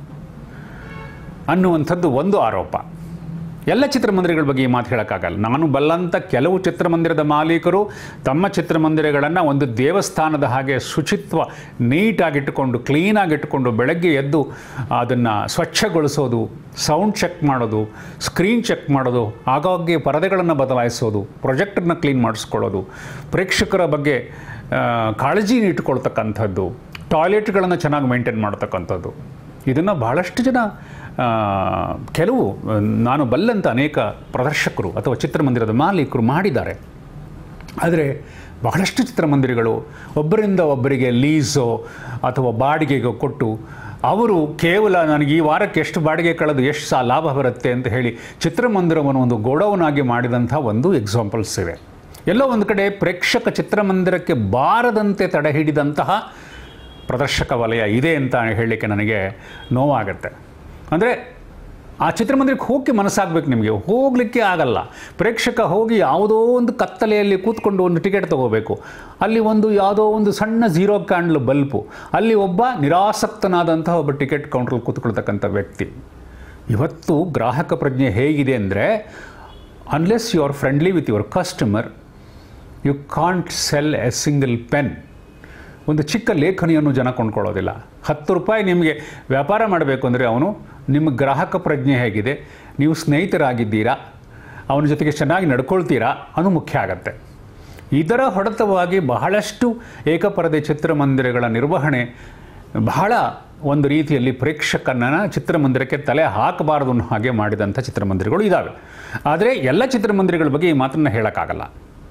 [SPEAKER 1] ಅನ್ನುವಂಥದ್ದು ಒಂದು ಆರೋಪ ಎಲ್ಲ ಚಿತ್ರಮಂದಿರಗಳ ಬಗ್ಗೆ ಈ ಮಾತು ಹೇಳೋಕ್ಕಾಗಲ್ಲ ನಾನು ಬಲ್ಲಂಥ ಕೆಲವು ಚಿತ್ರಮಂದಿರದ ಮಾಲೀಕರು ತಮ್ಮ ಚಿತ್ರಮಂದಿರಗಳನ್ನು ಒಂದು ದೇವಸ್ಥಾನದ ಹಾಗೆ ಶುಚಿತ್ವ ನೀಟಾಗಿಟ್ಟುಕೊಂಡು ಕ್ಲೀನಾಗಿಟ್ಟುಕೊಂಡು ಬೆಳಗ್ಗೆ ಎದ್ದು ಅದನ್ನು ಸ್ವಚ್ಛಗೊಳಿಸೋದು ಸೌಂಡ್ ಚೆಕ್ ಮಾಡೋದು ಸ್ಕ್ರೀನ್ ಚೆಕ್ ಮಾಡೋದು ಆಗಾಗ್ಗೆ ಪರದೆಗಳನ್ನು ಬದಲಾಯಿಸೋದು ಪ್ರೊಜೆಕ್ಟರ್ನ ಕ್ಲೀನ್ ಮಾಡಿಸ್ಕೊಳ್ಳೋದು ಪ್ರೇಕ್ಷಕರ ಬಗ್ಗೆ ಆ, ಕಾಳಜಿ ಇಟ್ಕೊಳ್ತಕ್ಕಂಥದ್ದು ಟಾಯ್ಲೆಟ್ಗಳನ್ನು ಚೆನ್ನಾಗಿ ಮೇಂಟೈನ್ ಮಾಡ್ತಕ್ಕಂಥದ್ದು ಇದನ್ನು ಬಹಳಷ್ಟು ಜನ ಆ, ಕೆಲವು ಆ, ನಾನು ಬಲ್ಲಂತ ಅನೇಕ ಪ್ರದರ್ಶಕರು ಅಥವಾ ಚಿತ್ರಮಂದಿರದ ಮಾಲೀಕರು ಮಾಡಿದ್ದಾರೆ ಆದರೆ ಬಹಳಷ್ಟು ಚಿತ್ರಮಂದಿರಗಳು ಒಬ್ಬರಿಂದ ಒಬ್ಬರಿಗೆ ಲೀಸೋ ಅಥವಾ ಬಾಡಿಗೆಗೋ ಕೊಟ್ಟು ಅವರು ಕೇವಲ ನನಗೆ ಈ ವಾರಕ್ಕೆ ಎಷ್ಟು ಬಾಡಿಗೆ ಕಳೆದು ಎಷ್ಟು ಸಹ ಲಾಭ ಬರುತ್ತೆ ಅಂತ ಹೇಳಿ ಚಿತ್ರಮಂದಿರವನ್ನು ಒಂದು ಗೋಡೌನಾಗಿ ಮಾಡಿದಂಥ ಒಂದು ಎಕ್ಸಾಂಪಲ್ಸ್ ಇವೆ ಎಲ್ಲೋ ಒಂದು ಕಡೆ ಪ್ರೇಕ್ಷಕ ಚಿತ್ರಮಂದಿರಕ್ಕೆ ಬಾರದಂತೆ ತಡೆ ಹಿಡಿದಂತಹ ಪ್ರದರ್ಶಕ ವಲಯ ಇದೆ ಅಂತ ಹೇಳಲಿಕ್ಕೆ ನನಗೆ ನೋವಾಗುತ್ತೆ ಅಂದರೆ ಆ ಚಿತ್ರಮಂದಿರಕ್ಕೆ ಹೋಗಿ ಮನಸ್ಸಾಗಬೇಕು ನಿಮಗೆ ಹೋಗಲಿಕ್ಕೆ ಆಗಲ್ಲ ಪ್ರೇಕ್ಷಕ ಹೋಗಿ ಯಾವುದೋ ಒಂದು ಕತ್ತಲೆಯಲ್ಲಿ ಕೂತ್ಕೊಂಡು ಒಂದು ಟಿಕೆಟ್ ತಗೋಬೇಕು ಅಲ್ಲಿ ಒಂದು ಯಾವುದೋ ಒಂದು ಸಣ್ಣ ಝೀರೋ ಕ್ಯಾಂಡ್ಲ್ ಬಲ್ಪು ಅಲ್ಲಿ ಒಬ್ಬ ನಿರಾಸಕ್ತನಾದಂತಹ ಒಬ್ಬ ಟಿಕೆಟ್ ಕೌಂಟ್ರಲ್ಲಿ ಕೂತ್ಕೊಳ್ತಕ್ಕಂಥ ವ್ಯಕ್ತಿ ಇವತ್ತು ಗ್ರಾಹಕ ಪ್ರಜ್ಞೆ ಹೇಗಿದೆ ಅಂದರೆ unless you are friendly with your customer you can't sell a single pen ಒಂದು ಚಿಕ್ಕ ಲೇಖನಿಯನ್ನು ಜನ ಕೊಂಡ್ಕೊಳ್ಳೋದಿಲ್ಲ ಹತ್ತು ರೂಪಾಯಿ ನಿಮಗೆ ವ್ಯಾಪಾರ ಮಾಡಬೇಕು ಅಂದರೆ ಅವನು ನಿಮ್ಮ ಗ್ರಾಹಕ ಪ್ರಜ್ಞೆ ಹೇಗಿದೆ ನೀವು ಸ್ನೇಹಿತರಾಗಿದ್ದೀರಾ ಅವನ ಜೊತೆಗೆ ಚೆನ್ನಾಗಿ ನಡ್ಕೊಳ್ತೀರಾ ಅದು ಮುಖ್ಯ ಆಗತ್ತೆ ಇದರ ಹೊಡೆತವಾಗಿ ಬಹಳಷ್ಟು ಏಕಪರದೆ ಚಿತ್ರಮಂದಿರಗಳ ನಿರ್ವಹಣೆ ಬಹಳ ಒಂದು ರೀತಿಯಲ್ಲಿ ಪ್ರೇಕ್ಷಕನ ಚಿತ್ರಮಂದಿರಕ್ಕೆ ತಲೆ ಹಾಕಬಾರದು ಅನ್ನೋ ಹಾಗೆ ಮಾಡಿದಂಥ ಚಿತ್ರಮಂದಿರಗಳು ಇದ್ದಾವೆ ಆದರೆ ಎಲ್ಲ ಚಿತ್ರಮಂದಿರಗಳ ಬಗ್ಗೆ ಈ ಮಾತನ್ನು ಹೇಳೋಕ್ಕಾಗಲ್ಲ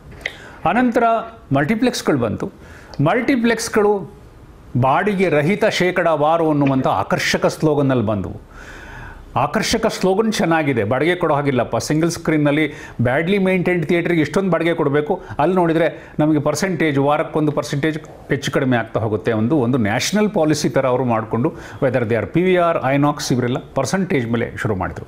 [SPEAKER 1] ಅನಂತರ ಮಲ್ಟಿಪ್ಲೆಕ್ಸ್ಗಳು ಬಂತು ಮಲ್ಟಿಪ್ಲೆಕ್ಸ್ಗಳು ಬಾಡಿಗೆ ರಹಿತ ಶೇಕಡಾವಾರು ಅನ್ನುವಂಥ ಆಕರ್ಷಕ ಸ್ಲೋಗನ್ನಲ್ಲಿ ಬಂದವು ಆಕರ್ಷಕ ಸ್ಲೋಗನ್ ಚೆನ್ನಾಗಿದೆ ಬಾಡಿಗೆ ಕೊಡೋ ಹಾಗಿಲ್ಲಪ್ಪ ಸಿಂಗಲ್ ಸ್ಕ್ರೀನ್ನಲ್ಲಿ ಬ್ಯಾಡ್ಲಿ ಮೇಂಟೈನ್ಡ್ ಥಿಯೇಟ್ರಿಗೆ ಇಷ್ಟೊಂದು ಬಾಡಿಗೆ ಕೊಡಬೇಕು ಅಲ್ಲಿ ನೋಡಿದರೆ ನಮಗೆ ಪರ್ಸೆಂಟೇಜ್ ವಾರಕ್ಕೊಂದು ಪರ್ಸೆಂಟೇಜ್ ಹೆಚ್ಚು ಕಡಿಮೆ ಆಗ್ತಾ ಹೋಗುತ್ತೆ ಒಂದು ಒಂದು ನ್ಯಾಷನಲ್ ಪಾಲಿಸಿ ಥರ ಅವರು ಮಾಡಿಕೊಂಡು whether they are P V R INOX ಇವರೆಲ್ಲ ಪರ್ಸೆಂಟೇಜ್ ಮೇಲೆ ಶುರು ಮಾಡಿದರು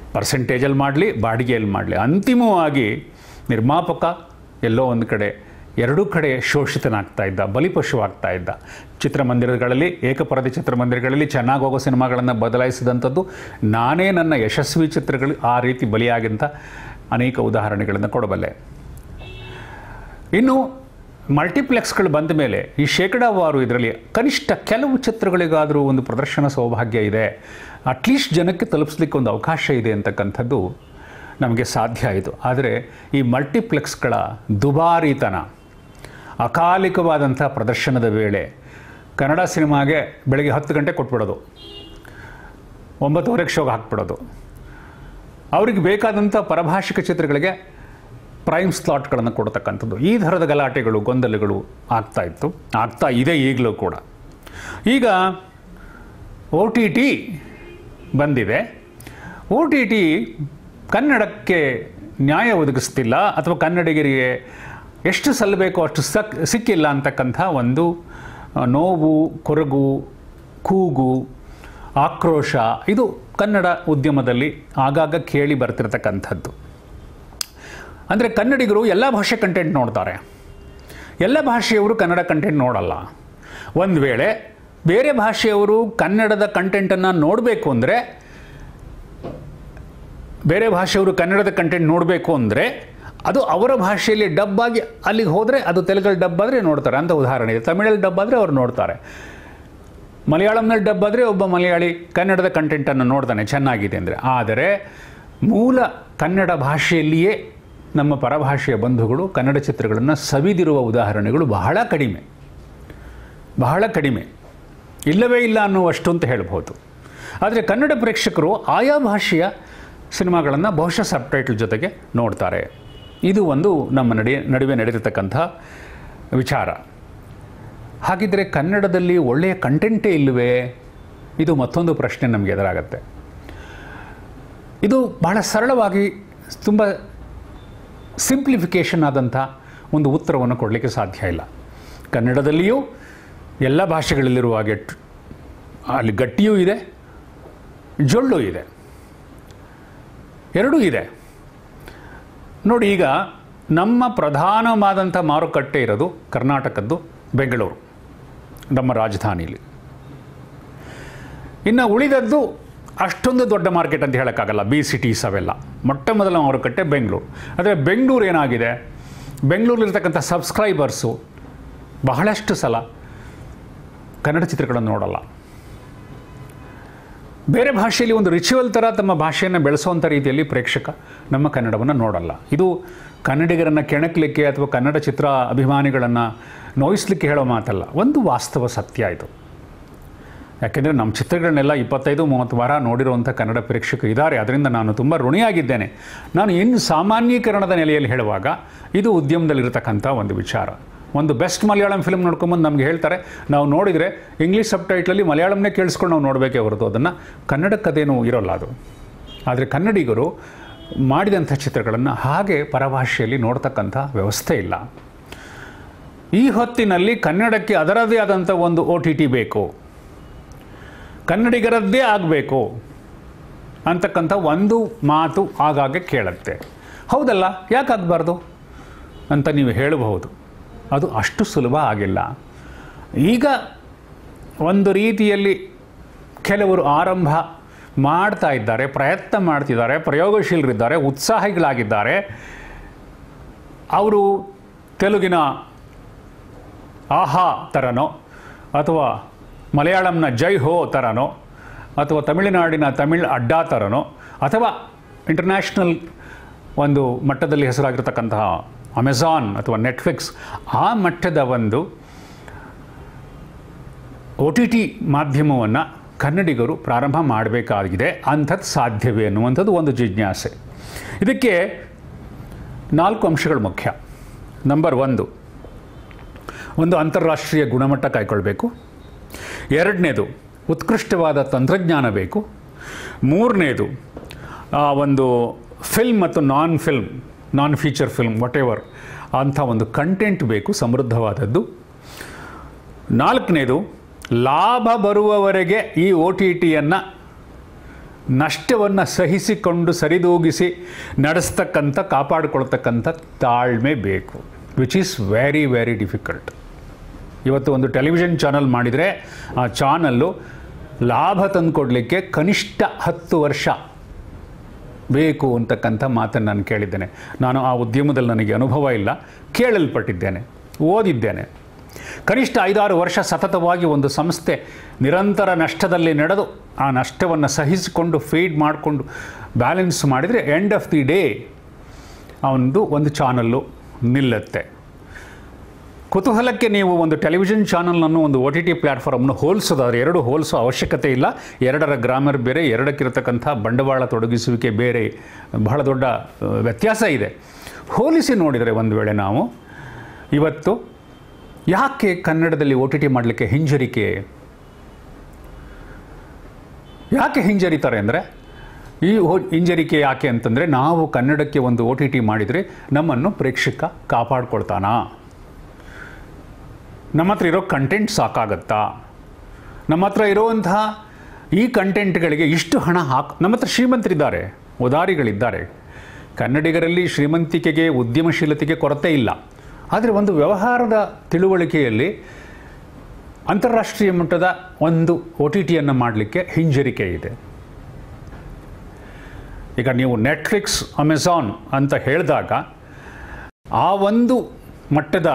[SPEAKER 1] ಪರ್ಸೆಂಟೇಜಲ್ಲಿ ಮಾಡಲಿ ಬಾಡಿಗೆಯಲ್ಲಿ ಮಾಡಲಿ ಅಂತಿಮವಾಗಿ ನಿರ್ಮಾಪಕ ಎಲ್ಲೋ ಒಂದು ಕಡೆ ಎರಡೂ ಕಡೆ ಶೋಷಿತನಾಗ್ತಾ ಇದ್ದ ಬಲಿಪಶುವಾಗ್ತಾ ಇದ್ದ ಚಿತ್ರಮಂದಿರಗಳಲ್ಲಿ ಏಕಪರದೆ ಚಿತ್ರಮಂದಿರಗಳಲ್ಲಿ ಚೆನ್ನಾಗಿ ಹೋಗೋ ಸಿನಿಮಾಗಳನ್ನು ಬದಲಾಯಿಸಿದಂಥದ್ದು ನಾನೇ ನನ್ನ ಯಶಸ್ವಿ ಚಿತ್ರಗಳು ಆ ರೀತಿ ಬಲಿಯಾಗಿಂತ ಅನೇಕ ಉದಾಹರಣೆಗಳನ್ನು ಕೊಡಬಲ್ಲೆ ಇನ್ನು ಮಲ್ಟಿಪ್ಲೆಕ್ಸ್ಗಳು ಬಂದ ಮೇಲೆ ಈ ಶೇಕಡಾವಾರು ಇದರಲ್ಲಿ ಕನಿಷ್ಠ ಕೆಲವು ಚಿತ್ರಗಳಿಗಾದರೂ ಒಂದು ಪ್ರದರ್ಶನ ಸೌಭಾಗ್ಯ ಇದೆ ಅಟ್ಲೀಸ್ಟ್ ಜನಕ್ಕೆ ತಲುಪಿಸ್ಲಿಕ್ಕೆ ಒಂದು ಅವಕಾಶ ಇದೆ ಅಂತಕ್ಕಂಥದ್ದು ನಮಗೆ ಸಾಧ್ಯ ಆಯಿತು ಆದರೆ ಈ ಮಲ್ಟಿಪ್ಲೆಕ್ಸ್ಗಳ ದುಬಾರಿತನ ಅಕಾಲಿಕವಾದಂಥ ಪ್ರದರ್ಶನದ ವೇಳೆ ಕನ್ನಡ ಸಿನಿಮಾಗೆ ಬೆಳಗ್ಗೆ ಹತ್ತು ಗಂಟೆ ಕೊಟ್ಬಿಡೋದು ಒಂಬತ್ತುವರೆಗೆ ಶೋಗೆ ಹಾಕ್ಬಿಡೋದು ಅವ್ರಿಗೆ ಬೇಕಾದಂಥ ಪರಭಾಷಿಕ ಚಿತ್ರಗಳಿಗೆ ಪ್ರೈಮ್ ಸ್ಲಾಟ್ಗಳನ್ನು ಕೊಡ್ತಕ್ಕಂಥದ್ದು ಈ ಥರದ ಗಲಾಟೆಗಳು ಗೊಂದಲಗಳು ಆಗ್ತಾ ಇತ್ತು ಆಗ್ತಾ ಇದೆ ಈಗಲೂ ಕೂಡ ಈಗ ಓ ಟಿ ಟಿ ಬಂದಿದೆ ಓ ಟಿ ಟಿ ಕನ್ನಡಕ್ಕೆ ನ್ಯಾಯ ಒದಗಿಸ್ತಿಲ್ಲ ಅಥವಾ ಕನ್ನಡಿಗರಿಗೆ ಎಷ್ಟು ಸಲ್ಲಬೇಕೋ ಅಷ್ಟು ಸಕ್ ಸಿಕ್ಕಿಲ್ಲ ಅಂತಕ್ಕಂಥ ಒಂದು ಆ, ನೋವು ಕೊರಗು ಕೂಗು ಆಕ್ರೋಶ ಇದು ಕನ್ನಡ ಉದ್ಯಮದಲ್ಲಿ ಆಗಾಗ ಕೇಳಿ ಬರ್ತಿರತಕ್ಕಂಥದ್ದು ಅಂದರೆ ಕನ್ನಡಿಗರು ಎಲ್ಲ ಭಾಷೆ ಕಂಟೆಂಟ್ ನೋಡ್ತಾರೆ ಎಲ್ಲ ಭಾಷೆಯವರು ಕನ್ನಡ ಕಂಟೆಂಟ್ ನೋಡಲ್ಲ ಒಂದು ವೇಳೆ ಬೇರೆ ಭಾಷೆಯವರು ಕನ್ನಡದ ಕಂಟೆಂಟನ್ನು ನೋಡಬೇಕು ಅಂದರೆ ಬೇರೆ ಭಾಷೆಯವರು ಕನ್ನಡದ ಕಂಟೆಂಟ್ ನೋಡಬೇಕು ಅಂದರೆ ಅದು ಅವರ ಭಾಷೆಯಲ್ಲಿ ಡಬ್ ಆಗಿ ಅಲ್ಲಿಗೆ ಹೋದರೆ ಅದು ತೆಲುಗಲ್ಲಿ ಡಬ್ ಆದರೆ ನೋಡ್ತಾರೆ ಅಂತ ಉದಾಹರಣೆ ಇದೆ ತಮಿಳಲ್ಲಿ ಡಬ್ ಆದರೆ ಅವ್ರು ನೋಡ್ತಾರೆ ಮಲಯಾಳಂನಲ್ಲಿ ಡಬ್ ಆದರೆ ಒಬ್ಬ ಮಲಯಾಳಿ ಕನ್ನಡದ ಕಂಟೆಂಟನ್ನು ನೋಡ್ತಾನೆ ಚೆನ್ನಾಗಿದೆ ಅಂದರೆ ಆದರೆ ಮೂಲ ಕನ್ನಡ ಭಾಷೆಯಲ್ಲಿಯೇ ನಮ್ಮ ಪರಭಾಷೆಯ ಬಂಧುಗಳು ಕನ್ನಡ ಚಿತ್ರಗಳನ್ನು ಸವಿದಿರುವ ಉದಾಹರಣೆಗಳು ಬಹಳ ಕಡಿಮೆ ಬಹಳ ಕಡಿಮೆ ಇಲ್ಲವೇ ಇಲ್ಲ ಅನ್ನುವಷ್ಟು ಅಂತ ಹೇಳ್ಬೋದು ಆದರೆ ಕನ್ನಡ ಪ್ರೇಕ್ಷಕರು ಆಯಾ ಭಾಷೆಯ ಸಿನಿಮಾಗಳನ್ನು ಬಹುಶಃ ಸಬ್ಟೈಟ್ಲ್ ಜೊತೆಗೆ ನೋಡ್ತಾರೆ ಇದು ಒಂದು ನಮ್ಮ ನಡೆ ನಡುವೆ ನಡೆದಿರ್ತಕ್ಕಂಥ ವಿಚಾರ ಹಾಗಿದ್ದರೆ ಕನ್ನಡದಲ್ಲಿ ಒಳ್ಳೆಯ ಕಂಟೆಂಟೇ ಇಲ್ಲವೇ ಇದು ಮತ್ತೊಂದು ಪ್ರಶ್ನೆ ನಮಗೆ ಎದುರಾಗತ್ತೆ ಇದು ಬಹಳ ಸರಳವಾಗಿ ತುಂಬ ಸಿಂಪ್ಲಿಫಿಕೇಷನ್ ಆದಂಥ ಒಂದು ಉತ್ತರವನ್ನು ಕೊಡಲಿಕ್ಕೆ ಸಾಧ್ಯ ಇಲ್ಲ ಕನ್ನಡದಲ್ಲಿಯೂ ಎಲ್ಲ ಭಾಷೆಗಳಲ್ಲಿರುವ ಹಾಗೆ ಟ್- ಅಲ್ಲಿ ಗಟ್ಟಿಯೂ ಇದೆ ಜೊಳ್ಳು ಇದೆ ಎರಡೂ ಇದೆ ನೋಡಿ ಈಗ ನಮ್ಮ ಪ್ರಧಾನವಾದಂಥ ಮಾರುಕಟ್ಟೆ ಇರೋದು ಕರ್ನಾಟಕದ್ದು ಬೆಂಗಳೂರು ನಮ್ಮ ರಾಜಧಾನಿಯಲ್ಲಿ ಇನ್ನು ಉಳಿದದ್ದು ಅಷ್ಟೊಂದು ದೊಡ್ಡ ಮಾರ್ಕೆಟ್ ಅಂತ ಹೇಳೋಕ್ಕಾಗಲ್ಲ ಬಿ ಸಿಟೀಸ್ ಅವೆಲ್ಲ ಮೊಟ್ಟ ಮೊದಲ ಮಾರುಕಟ್ಟೆ ಬೆಂಗಳೂರು ಆದರೆ ಬೆಂಗಳೂರು ಏನಾಗಿದೆ ಬೆಂಗಳೂರಲ್ಲಿರ್ತಕ್ಕಂಥ ಸಬ್ಸ್ಕ್ರೈಬರ್ಸು ಬಹಳಷ್ಟು ಸಲ ಕನ್ನಡ ಚಿತ್ರಗಳನ್ನು ನೋಡಲ್ಲ ಬೇರೆ ಭಾಷೆಯಲ್ಲಿ ಒಂದು ರಿಚುವಲ್ ಥರ ತಮ್ಮ ಭಾಷೆಯನ್ನು ಬೆಳೆಸುವಂಥ ರೀತಿಯಲ್ಲಿ ಪ್ರೇಕ್ಷಕ ನಮ್ಮ ಕನ್ನಡವನ್ನು ನೋಡಲ್ಲ ಇದು ಕನ್ನಡಿಗರನ್ನು ಕೆಣಕಲಿಕ್ಕೆ ಅಥವಾ ಕನ್ನಡ ಚಿತ್ರ ಅಭಿಮಾನಿಗಳನ್ನು ನೋಯಿಸ್ಲಿಕ್ಕೆ ಹೇಳೋ ಮಾತಲ್ಲ ಒಂದು ವಾಸ್ತವ ಸತ್ಯ ಇದು ಯಾಕೆಂದರೆ ನಮ್ಮ ಚಿತ್ರಗಳನ್ನೆಲ್ಲ ಇಪ್ಪತ್ತೈದು ಮೂವತ್ತು ವಾರ ನೋಡಿರುವಂಥ ಕನ್ನಡ ಪ್ರೇಕ್ಷಕರು ಇದ್ದಾರೆ ಅದರಿಂದ ನಾನು ತುಂಬ ಋಣಿಯಾಗಿದ್ದೇನೆ ನಾನು ಇನ್ನು ಸಾಮಾನ್ಯೀಕರಣದ ನೆಲೆಯಲ್ಲಿ ಹೇಳುವಾಗ ಇದು ಉದ್ಯಮದಲ್ಲಿರತಕ್ಕಂಥ ಒಂದು ವಿಚಾರ ಒಂದು ಬೆಸ್ಟ್ ಮಲಯಾಳಂ ಫಿಲ್ಮ್ ನೋಡ್ಕೊಂಬಂದು ನಮಗೆ ಹೇಳ್ತಾರೆ ನಾವು ನೋಡಿದರೆ ಇಂಗ್ಲೀಷ್ ಸಬ್ ಟೈಟ್ಲಲ್ಲಿ ಮಲಯಾಳಂನೇ ಕೇಳಿಸ್ಕೊಂಡು ನಾವು ನೋಡಬೇಕೇ ಹೊರತು ಅದನ್ನು ಕನ್ನಡಕ್ಕದೇನೂ ಇರೋಲ್ಲ ಅದು ಆದರೆ ಕನ್ನಡಿಗರು ಮಾಡಿದಂಥ ಚಿತ್ರಗಳನ್ನು ಹಾಗೆ ಪರಭಾಷೆಯಲ್ಲಿ ನೋಡ್ತಕ್ಕಂಥ ವ್ಯವಸ್ಥೆ ಇಲ್ಲ ಈ ಹೊತ್ತಿನಲ್ಲಿ ಕನ್ನಡಕ್ಕೆ ಅದರದೇ ಆದಂಥ ಒಂದು ಒ ಟಿ ಟಿ ಬೇಕು ಕನ್ನಡಿಗರದ್ದೇ ಆಗಬೇಕು ಅಂತಕ್ಕಂಥ ಒಂದು ಮಾತು ಆಗಾಗ್ಗೆ ಕೇಳುತ್ತೆ ಹೌದಲ್ಲ ಯಾಕೆ ಆಗಬಾರ್ದು ಅಂತ ನೀವು ಹೇಳಬಹುದು ಅದು ಅಷ್ಟು ಸುಲಭ ಆಗಿಲ್ಲ ಈಗ ಒಂದು ರೀತಿಯಲ್ಲಿ ಕೆಲವರು ಆರಂಭ ಮಾಡ್ತಾ ಇದ್ದಾರೆ ಪ್ರಯತ್ನ ಮಾಡ್ತಿದ್ದಾರೆ ಪ್ರಯೋಗಶೀಲರಿದ್ದಾರೆ ಉತ್ಸಾಹಿಗಳಾಗಿದ್ದಾರೆ ಅವರು ತೆಲುಗಿನ ಆಹಾ ಥರನೋ ಅಥವಾ ಮಲಯಾಳಂನ ಜೈ ಹೋ ಥರನೋ ಅಥವಾ ತಮಿಳುನಾಡಿನ ತಮಿಳ್ ಅಡ್ಡಾ ಥರನೋ ಅಥವಾ ಇಂಟರ್ನ್ಯಾಷನಲ್ ಒಂದು ಮಟ್ಟದಲ್ಲಿ ಹೆಸರಾಗಿರ್ತಕ್ಕಂತಹ ಅಮೆಝಾನ್ ಅಥವಾ ನೆಟ್ಫ್ಲಿಕ್ಸ್ ಆ ಮಟ್ಟದ ಒಂದು ಒ ಟಿ ಟಿ ಮಾಧ್ಯಮವನ್ನು ಕನ್ನಡಿಗರು ಪ್ರಾರಂಭ ಮಾಡಬೇಕಾಗಿದೆ ಅಂಥದ್ದು ಸಾಧ್ಯವೇ ಅನ್ನುವಂಥದ್ದು ಒಂದು ಜಿಜ್ಞಾಸೆ ಇದಕ್ಕೆ ನಾಲ್ಕು ಅಂಶಗಳು ಮುಖ್ಯ ನಂಬರ್ ಒಂದು ಒಂದು ಅಂತಾರಾಷ್ಟ್ರೀಯ ಗುಣಮಟ್ಟ ಕಾಯ್ಕೊಳ್ಬೇಕು ಎರಡನೇದು ಉತ್ಕೃಷ್ಟವಾದ ತಂತ್ರಜ್ಞಾನ ಬೇಕು ಮೂರನೇದು ಆ ಒಂದು ಫಿಲ್ಮ್ ಮತ್ತು non film non feature film whatever ಎವರ್ ಅಂಥ ಒಂದು ಕಂಟೆಂಟ್ ಬೇಕು ಸಮೃದ್ಧವಾದದ್ದು ನಾಲ್ಕನೇದು ಲಾಭ ಬರುವವರೆಗೆ ಈ ಒ ಟಿ ಟಿಯನ್ನು ನಷ್ಟವನ್ನು ಸಹಿಸಿಕೊಂಡು ಸರಿದೂಗಿಸಿ ನಡೆಸ್ತಕ್ಕಂಥ ಕಾಪಾಡಿಕೊಳ್ತಕ್ಕಂಥ ತಾಳ್ಮೆ ಬೇಕು which is very very difficult ಇವತ್ತು ಒಂದು ಟೆಲಿವಿಷನ್ ಚಾನಲ್ ಮಾಡಿದರೆ ಆ ಚಾನಲ್ಲು ಲಾಭ ತಂದುಕೊಡ್ಲಿಕ್ಕೆ ಕನಿಷ್ಠ ಹತ್ತು ವರ್ಷ ಬೇಕು ಅಂತಕ್ಕಂಥ ಮಾತನ್ನು ನಾನು ಕೇಳಿದ್ದೇನೆ ನಾನು ಆ ಉದ್ಯಮದಲ್ಲಿ ನನಗೆ ಅನುಭವ ಇಲ್ಲ ಕೇಳಲ್ಪಟ್ಟಿದ್ದೇನೆ ಓದಿದ್ದೇನೆ ಕನಿಷ್ಠ ಐದಾರು ವರ್ಷ ಸತತವಾಗಿ ಒಂದು ಸಂಸ್ಥೆ ನಿರಂತರ ನಷ್ಟದಲ್ಲಿ ನಡೆದು ಆ ನಷ್ಟವನ್ನು ಸಹಿಸಿಕೊಂಡು ಫೀಡ್ ಮಾಡಿಕೊಂಡು ಬ್ಯಾಲೆನ್ಸ್ ಮಾಡಿದರೆ ಎಂಡ್ ಆಫ್ ದಿ ಡೇ ಅವನದು ಒಂದು ಚಾನಲ್ಲು ನಿಲ್ಲುತ್ತೆ ಕುತೂಹಲಕ್ಕೆ ನೀವು ಒಂದು ಟೆಲಿವಿಷನ್ ಚಾನಲ್ನನ್ನು ಒಂದು ಒ ಟಿ ಟಿ ಪ್ಲ್ಯಾಟ್ಫಾರ್ಮ್ನ ಹೋಲಿಸೋದಾದ್ರೆ ಎರಡು ಹೋಲಿಸೋ ಅವಶ್ಯಕತೆ ಇಲ್ಲ ಎರಡರ ಗ್ರಾಮರ್ ಬೇರೆ ಎರಡಕ್ಕಿರತಕ್ಕಂಥ ಬಂಡವಾಳ ತೊಡಗಿಸುವಿಕೆ ಬೇರೆ ಬಹಳ ದೊಡ್ಡ ಆ, ವ್ಯತ್ಯಾಸ ಇದೆ ಹೋಲಿಸಿ ನೋಡಿದರೆ ಒಂದು ವೇಳೆ ನಾವು ಇವತ್ತು ಯಾಕೆ ಕನ್ನಡದಲ್ಲಿ ಒ ಟಿ ಟಿ ಮಾಡಲಿಕ್ಕೆ ಹಿಂಜರಿಕೆ ಯಾಕೆ ಹಿಂಜರಿತಾರೆ ಅಂದರೆ ಈ ಹೊ- ಹಿಂಜರಿಕೆ ಯಾಕೆ ಅಂತಂದರೆ ನಾವು ಕನ್ನಡಕ್ಕೆ ಒಂದು ಒ ಟಿ ಟಿ ಮಾಡಿದರೆ ನಮ್ಮನ್ನು ಪ್ರೇಕ್ಷಕ ಕಾಪಾಡ್ಕೊಳ್ತಾನಾ ನಮ್ಮ ಹತ್ರ ಇರೋ ಕಂಟೆಂಟ್ ಸಾಕಾಗತ್ತಾ ನಮ್ಮ ಹತ್ರ ಇರುವಂತಹ ಈ ಕಂಟೆಂಟ್ಗಳಿಗೆ ಇಷ್ಟು ಹಣ ಹಾಕ್ ನಮ್ಮ ಹತ್ರ ಶ್ರೀಮಂತರಿದ್ದಾರೆ ಉದಾರಿಗಳಿದ್ದಾರೆ ಕನ್ನಡಿಗರಲ್ಲಿ ಶ್ರೀಮಂತಿಕೆಗೆ ಉದ್ಯಮಶೀಲತೆಗೆ ಕೊರತೆ ಇಲ್ಲ ಆದರೆ ಒಂದು ವ್ಯವಹಾರದ ತಿಳುವಳಿಕೆಯಲ್ಲಿ ಅಂತಾರಾಷ್ಟ್ರೀಯ ಮಟ್ಟದ ಒಂದು ಒ ಟಿ ಟಿಯನ್ನು ಮಾಡಲಿಕ್ಕೆ ಹಿಂಜರಿಕೆ ಇದೆ ಈಗ ನೀವು ನೆಟ್ಫ್ಲಿಕ್ಸ್ ಅಮೆಝಾನ್ ಅಂತ ಹೇಳಿದಾಗ ಆ ಒಂದು ಮಟ್ಟದ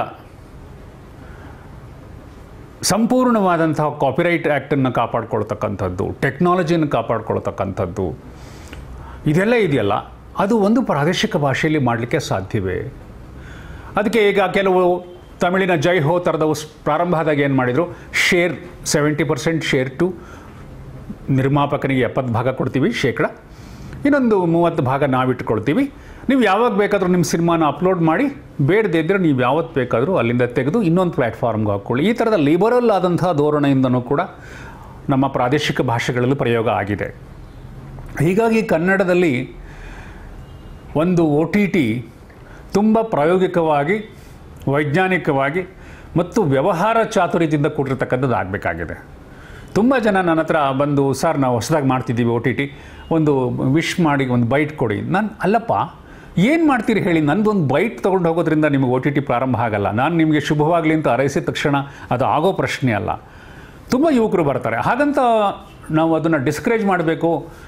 [SPEAKER 1] ಸಂಪೂರ್ಣವಾದಂತಹ ಕಾಪಿರೈಟ್ ಆ್ಯಕ್ಟನ್ನು ಕಾಪಾಡ್ಕೊಳ್ತಕ್ಕಂಥದ್ದು ಟೆಕ್ನಾಲಜಿಯನ್ನು ಕಾಪಾಡ್ಕೊಳ್ತಕ್ಕಂಥದ್ದು ಇದೆಲ್ಲ ಇದೆಯಲ್ಲ ಅದು ಒಂದು ಪ್ರಾದೇಶಿಕ ಭಾಷೆಯಲ್ಲಿ ಮಾಡಲಿಕ್ಕೆ ಸಾಧ್ಯವೇ ಅದಕ್ಕೆ ಈಗ ಕೆಲವು ತಮಿಳಿನ ಜೈ ಹೋ ಥರದ ಉಸ್- ಪ್ರಾರಂಭ ಆದಾಗ ಏನು ಮಾಡಿದರು share seventy percent share to ನಿರ್ಮಾಪಕನಿಗೆ ಎಪ್ಪತ್ತು ಭಾಗ ಕೊಡ್ತೀವಿ ಶೇಕಡ ಇನ್ನೊಂದು ಮೂವತ್ತು ಭಾಗ ನಾವಿಟ್ಕೊಳ್ತೀವಿ ನೀವು ಯಾವಾಗ ಬೇಕಾದರೂ ನಿಮ್ಮ ಸಿನಿಮಾನ ಅಪ್ಲೋಡ್ ಮಾಡಿ ಬೇಡದೇ ಇದ್ದರೆ ನೀವು ಯಾವತ್ತು ಬೇಕಾದರೂ ಅಲ್ಲಿಂದ ತೆಗೆದು ಇನ್ನೊಂದು ಪ್ಲ್ಯಾಟ್ಫಾರ್ಮ್ಗೆ ಹಾಕ್ಕೊಳ್ಳಿ ಈ ಥರದ ಲಿಬರಲ್ ಆದಂತಹ ಧೋರಣೆಯಿಂದನೂ ಕೂಡ ನಮ್ಮ ಪ್ರಾದೇಶಿಕ ಭಾಷೆಗಳಲ್ಲೂ ಪ್ರಯೋಗ ಆಗಿದೆ ಹೀಗಾಗಿ ಕನ್ನಡದಲ್ಲಿ ಒಂದು ಒ ಟಿ ಟಿ ತುಂಬ ಪ್ರಾಯೋಗಿಕವಾಗಿ ವೈಜ್ಞಾನಿಕವಾಗಿ ಮತ್ತು ವ್ಯವಹಾರ ಚಾತುರ್ಯದಿಂದ ಕೂಡಿರ್ತಕ್ಕಂಥದ್ದು ಆಗಬೇಕಾಗಿದೆ ತುಂಬ ಜನ ನನ್ನ ಹತ್ರ ಬಂದು ಸರ್ ನಾವು ಹೊಸದಾಗಿ ಮಾಡ್ತಿದ್ದೀವಿ ಒ ಟಿ ಟಿ ಒಂದು ವಿಶ್ ಮಾಡಿ ಒಂದು ಬೈಟ್ ಕೊಡಿ ನಾನು ಅಲ್ಲಪ್ಪ ಏನು ಮಾಡ್ತೀರಿ ಹೇಳಿ ನಂದೊಂದು ಬೈಟ್ ತೊಗೊಂಡು ಹೋಗೋದ್ರಿಂದ ನಿಮಗೆ ಒ ಟಿ ಟಿ ಪ್ರಾರಂಭ ಆಗಲ್ಲ ನಾನು ನಿಮಗೆ ಶುಭವಾಗಲಿ ಅಂತ ಹಾರೈಸಿದ ತಕ್ಷಣ ಅದು ಆಗೋ ಪ್ರಶ್ನೆ ಅಲ್ಲ ತುಂಬ ಯುವಕರು ಬರ್ತಾರೆ ಹಾಗಂತ ನಾವು ಅದನ್ನು ಡಿಸ್ಕರೇಜ್ ಮಾಡಬೇಕು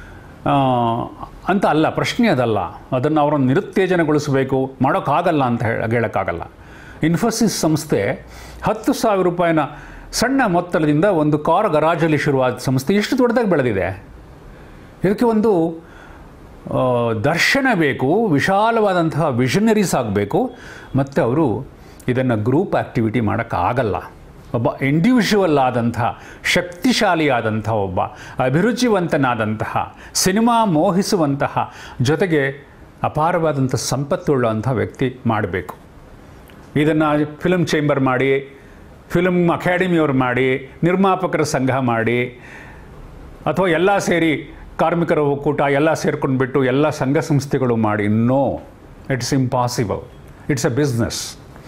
[SPEAKER 1] ಅಂತ ಅಲ್ಲ ಪ್ರಶ್ನೆ ಅದಲ್ಲ ಅದನ್ನು ಅವರನ್ನು ನಿರುತ್ತೇಜನಗೊಳಿಸಬೇಕು ಮಾಡೋಕ್ಕಾಗಲ್ಲ ಅಂತ ಹೇಳ ಹೇಳೋಕ್ಕಾಗಲ್ಲ ಇನ್ಫೋಸಿಸ್ ಸಂಸ್ಥೆ ಹತ್ತು ಸಾವಿರ ರೂಪಾಯಿನ ಸಣ್ಣ ಮೊತ್ತದಿಂದ ಒಂದು ಕಾರ್ ಗರಾಜಲ್ಲಿ ಶುರುವಾದ ಸಂಸ್ಥೆ ಎಷ್ಟು ದೊಡ್ಡದಾಗಿ ಬೆಳೆದಿದೆ ಇದಕ್ಕೆ ಒಂದು ಆ, ದರ್ಶನ ಬೇಕು ವಿಶಾಲವಾದಂತಹ ವಿಷನರೀಸ್ ಆಗಬೇಕು ಮತ್ತು ಅವರು ಇದನ್ನು ಗ್ರೂಪ್ ಆ್ಯಕ್ಟಿವಿಟಿ ಮಾಡೋಕ್ಕಾಗಲ್ಲ ಒಬ್ಬ ಇಂಡಿವಿಜುವಲ್ ಆದಂತಹ ಶಕ್ತಿಶಾಲಿಯಾದಂಥ ಒಬ್ಬ ಅಭಿರುಚಿವಂತನಾದಂತಹ ಸಿನಿಮಾ ಮೋಹಿಸುವಂತಹ ಜೊತೆಗೆ ಅಪಾರವಾದಂಥ ಸಂಪತ್ತುಳ್ಳಂಥ ವ್ಯಕ್ತಿ ಮಾಡಬೇಕು ಇದನ್ನು ಫಿಲ್ಮ್ ಚೇಂಬರ್ ಮಾಡಿ ಫಿಲ್ಮ್ ಅಕಾಡೆಮಿಯವ್ರು ಮಾಡಿ ನಿರ್ಮಾಪಕರ ಸಂಘ ಮಾಡಿ ಅಥವಾ ಎಲ್ಲ ಸೇರಿ ಕಾರ್ಮಿಕರ ಒಕ್ಕೂಟ ಎಲ್ಲ ಸೇರ್ಕೊಂಡು ಬಿಟ್ಟು ಎಲ್ಲ ಸಂಘ ಸಂಸ್ಥೆಗಳು ಮಾಡಿ no it's impossible it's a business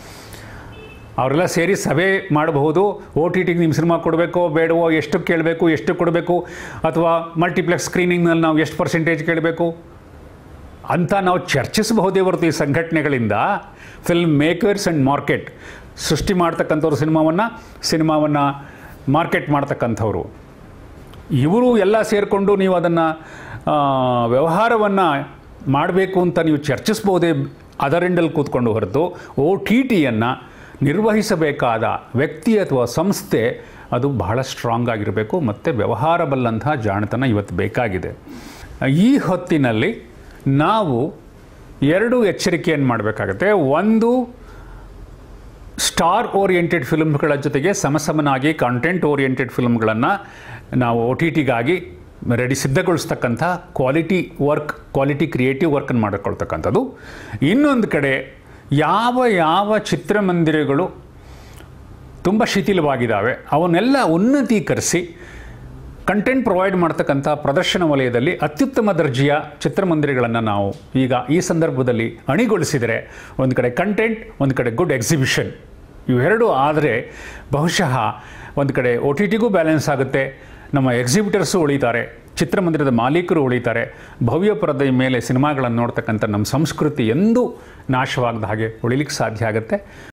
[SPEAKER 1] ಅವರೆಲ್ಲ ಸೇರಿ ಸಭೆ ಮಾಡಬಹುದು ಓ ಟಿ ಟಿಗೆ ನಿಮ್ಮ ಸಿನಿಮಾ ಕೊಡಬೇಕೋ ಬೇಡವೋ ಎಷ್ಟು ಕೇಳಬೇಕು ಎಷ್ಟು ಕೊಡಬೇಕು ಅಥವಾ ಮಲ್ಟಿಪ್ಲೆಕ್ಸ್ ಸ್ಕ್ರೀನಿಂಗ್ನಲ್ಲಿ ನಾವು ಎಷ್ಟು ಪರ್ಸೆಂಟೇಜ್ ಕೇಳಬೇಕು ಅಂತ ನಾವು ಚರ್ಚಿಸಬಹುದೇ ಹೊರತು ಈ ಸಂಘಟನೆಗಳಿಂದ ಫಿಲ್ಮ್ ಮೇಕರ್ಸ್ ಆ್ಯಂಡ್ ಮಾರ್ಕೆಟ್ ಸೃಷ್ಟಿ ಮಾಡ್ತಕ್ಕಂಥವ್ರು ಸಿನಿಮಾವನ್ನು ಸಿನಿಮಾವನ್ನು ಮಾರ್ಕೆಟ್ ಮಾಡ್ತಕ್ಕಂಥವ್ರು ಇವರು ಎಲ್ಲ ಸೇರಿಕೊಂಡು ನೀವು ಅದನ್ನು ವ್ಯವಹಾರವನ್ನು ಮಾಡಬೇಕು ಅಂತ ನೀವು ಚರ್ಚಿಸ್ಬೋದೇ ಅದರಿಂಡಲ್ಲಿ ಕೂತ್ಕೊಂಡು ಹೊರತು ಓ ಟಿ ಟಿಯನ್ನು ನಿರ್ವಹಿಸಬೇಕಾದ ವ್ಯಕ್ತಿ ಅಥವಾ ಸಂಸ್ಥೆ ಅದು ಬಹಳ ಸ್ಟ್ರಾಂಗ್ ಆಗಿರಬೇಕು ಮತ್ತು ವ್ಯವಹಾರ ಬಲ್ಲಂತಹ ಜಾಣತನ ಇವತ್ತು ಬೇಕಾಗಿದೆ ಈ ಹೊತ್ತಿನಲ್ಲಿ ನಾವು ಎರಡು ಎಚ್ಚರಿಕೆಯನ್ನು ಮಾಡಬೇಕಾಗತ್ತೆ ಒಂದು ಸ್ಟಾರ್ ಓರಿಯೆಂಟೆಡ್ ಫಿಲ್ಮ್ಗಳ ಜೊತೆಗೆ ಸಮಸಮನಾಗಿ ಕಂಟೆಂಟ್ ಓರಿಯೆಂಟೆಡ್ ಫಿಲ್ಮ್ಗಳನ್ನು ನಾವು ಒ ಟಿ ಟಿಗಾಗಿ ರೆಡಿ ಸಿದ್ಧಗೊಳಿಸ್ತಕ್ಕಂಥ ಕ್ವಾಲಿಟಿ ವರ್ಕ್ ಕ್ವಾಲಿಟಿ ಕ್ರಿಯೇಟಿವ್ ವರ್ಕನ್ನು ಮಾಡಿಕೊಳ್ತಕ್ಕಂಥದ್ದು ಇನ್ನೊಂದು ಕಡೆ ಯಾವ ಯಾವ ಚಿತ್ರಮಂದಿರಗಳು ತುಂಬ ಶಿಥಿಲವಾಗಿದ್ದಾವೆ ಅವನ್ನೆಲ್ಲ ಉನ್ನತೀಕರಿಸಿ ಕಂಟೆಂಟ್ ಪ್ರೊವೈಡ್ ಮಾಡ್ತಕ್ಕಂಥ ಪ್ರದರ್ಶನ ವಲಯದಲ್ಲಿ ಅತ್ಯುತ್ತಮ ದರ್ಜೆಯ ಚಿತ್ರಮಂದಿರಗಳನ್ನು ನಾವು ಈಗ ಈ ಸಂದರ್ಭದಲ್ಲಿ ಅಣಿಗೊಳಿಸಿದರೆ ಒಂದು ಕಡೆ ಕಂಟೆಂಟ್ ಒಂದು ಕಡೆ ಗುಡ್ ಎಕ್ಸಿಬಿಷನ್ ಇವೆರಡೂ ಆದರೆ ಬಹುಶಃ ಒಂದು ಕಡೆ ಒ ಟಿ ಟಿಗೂ ಬ್ಯಾಲೆನ್ಸ್ ಆಗುತ್ತೆ ನಮ್ಮ ಎಕ್ಸಿಬಿಟರ್ಸು ಉಳಿತಾರೆ ಚಿತ್ರಮಂದಿರದ ಮಾಲೀಕರು ಉಳಿತಾರೆ ಭವ್ಯ ಪರದೆಯ ಮೇಲೆ ಸಿನಿಮಾಗಳನ್ನು ನೋಡ್ತಕ್ಕಂಥ ನಮ್ಮ ಸಂಸ್ಕೃತಿ ಎಂದೂ ನಾಶವಾಗದ ಹಾಗೆ ಉಳಿಲಿಕ್ಕೆ ಸಾಧ್ಯ ಆಗುತ್ತೆ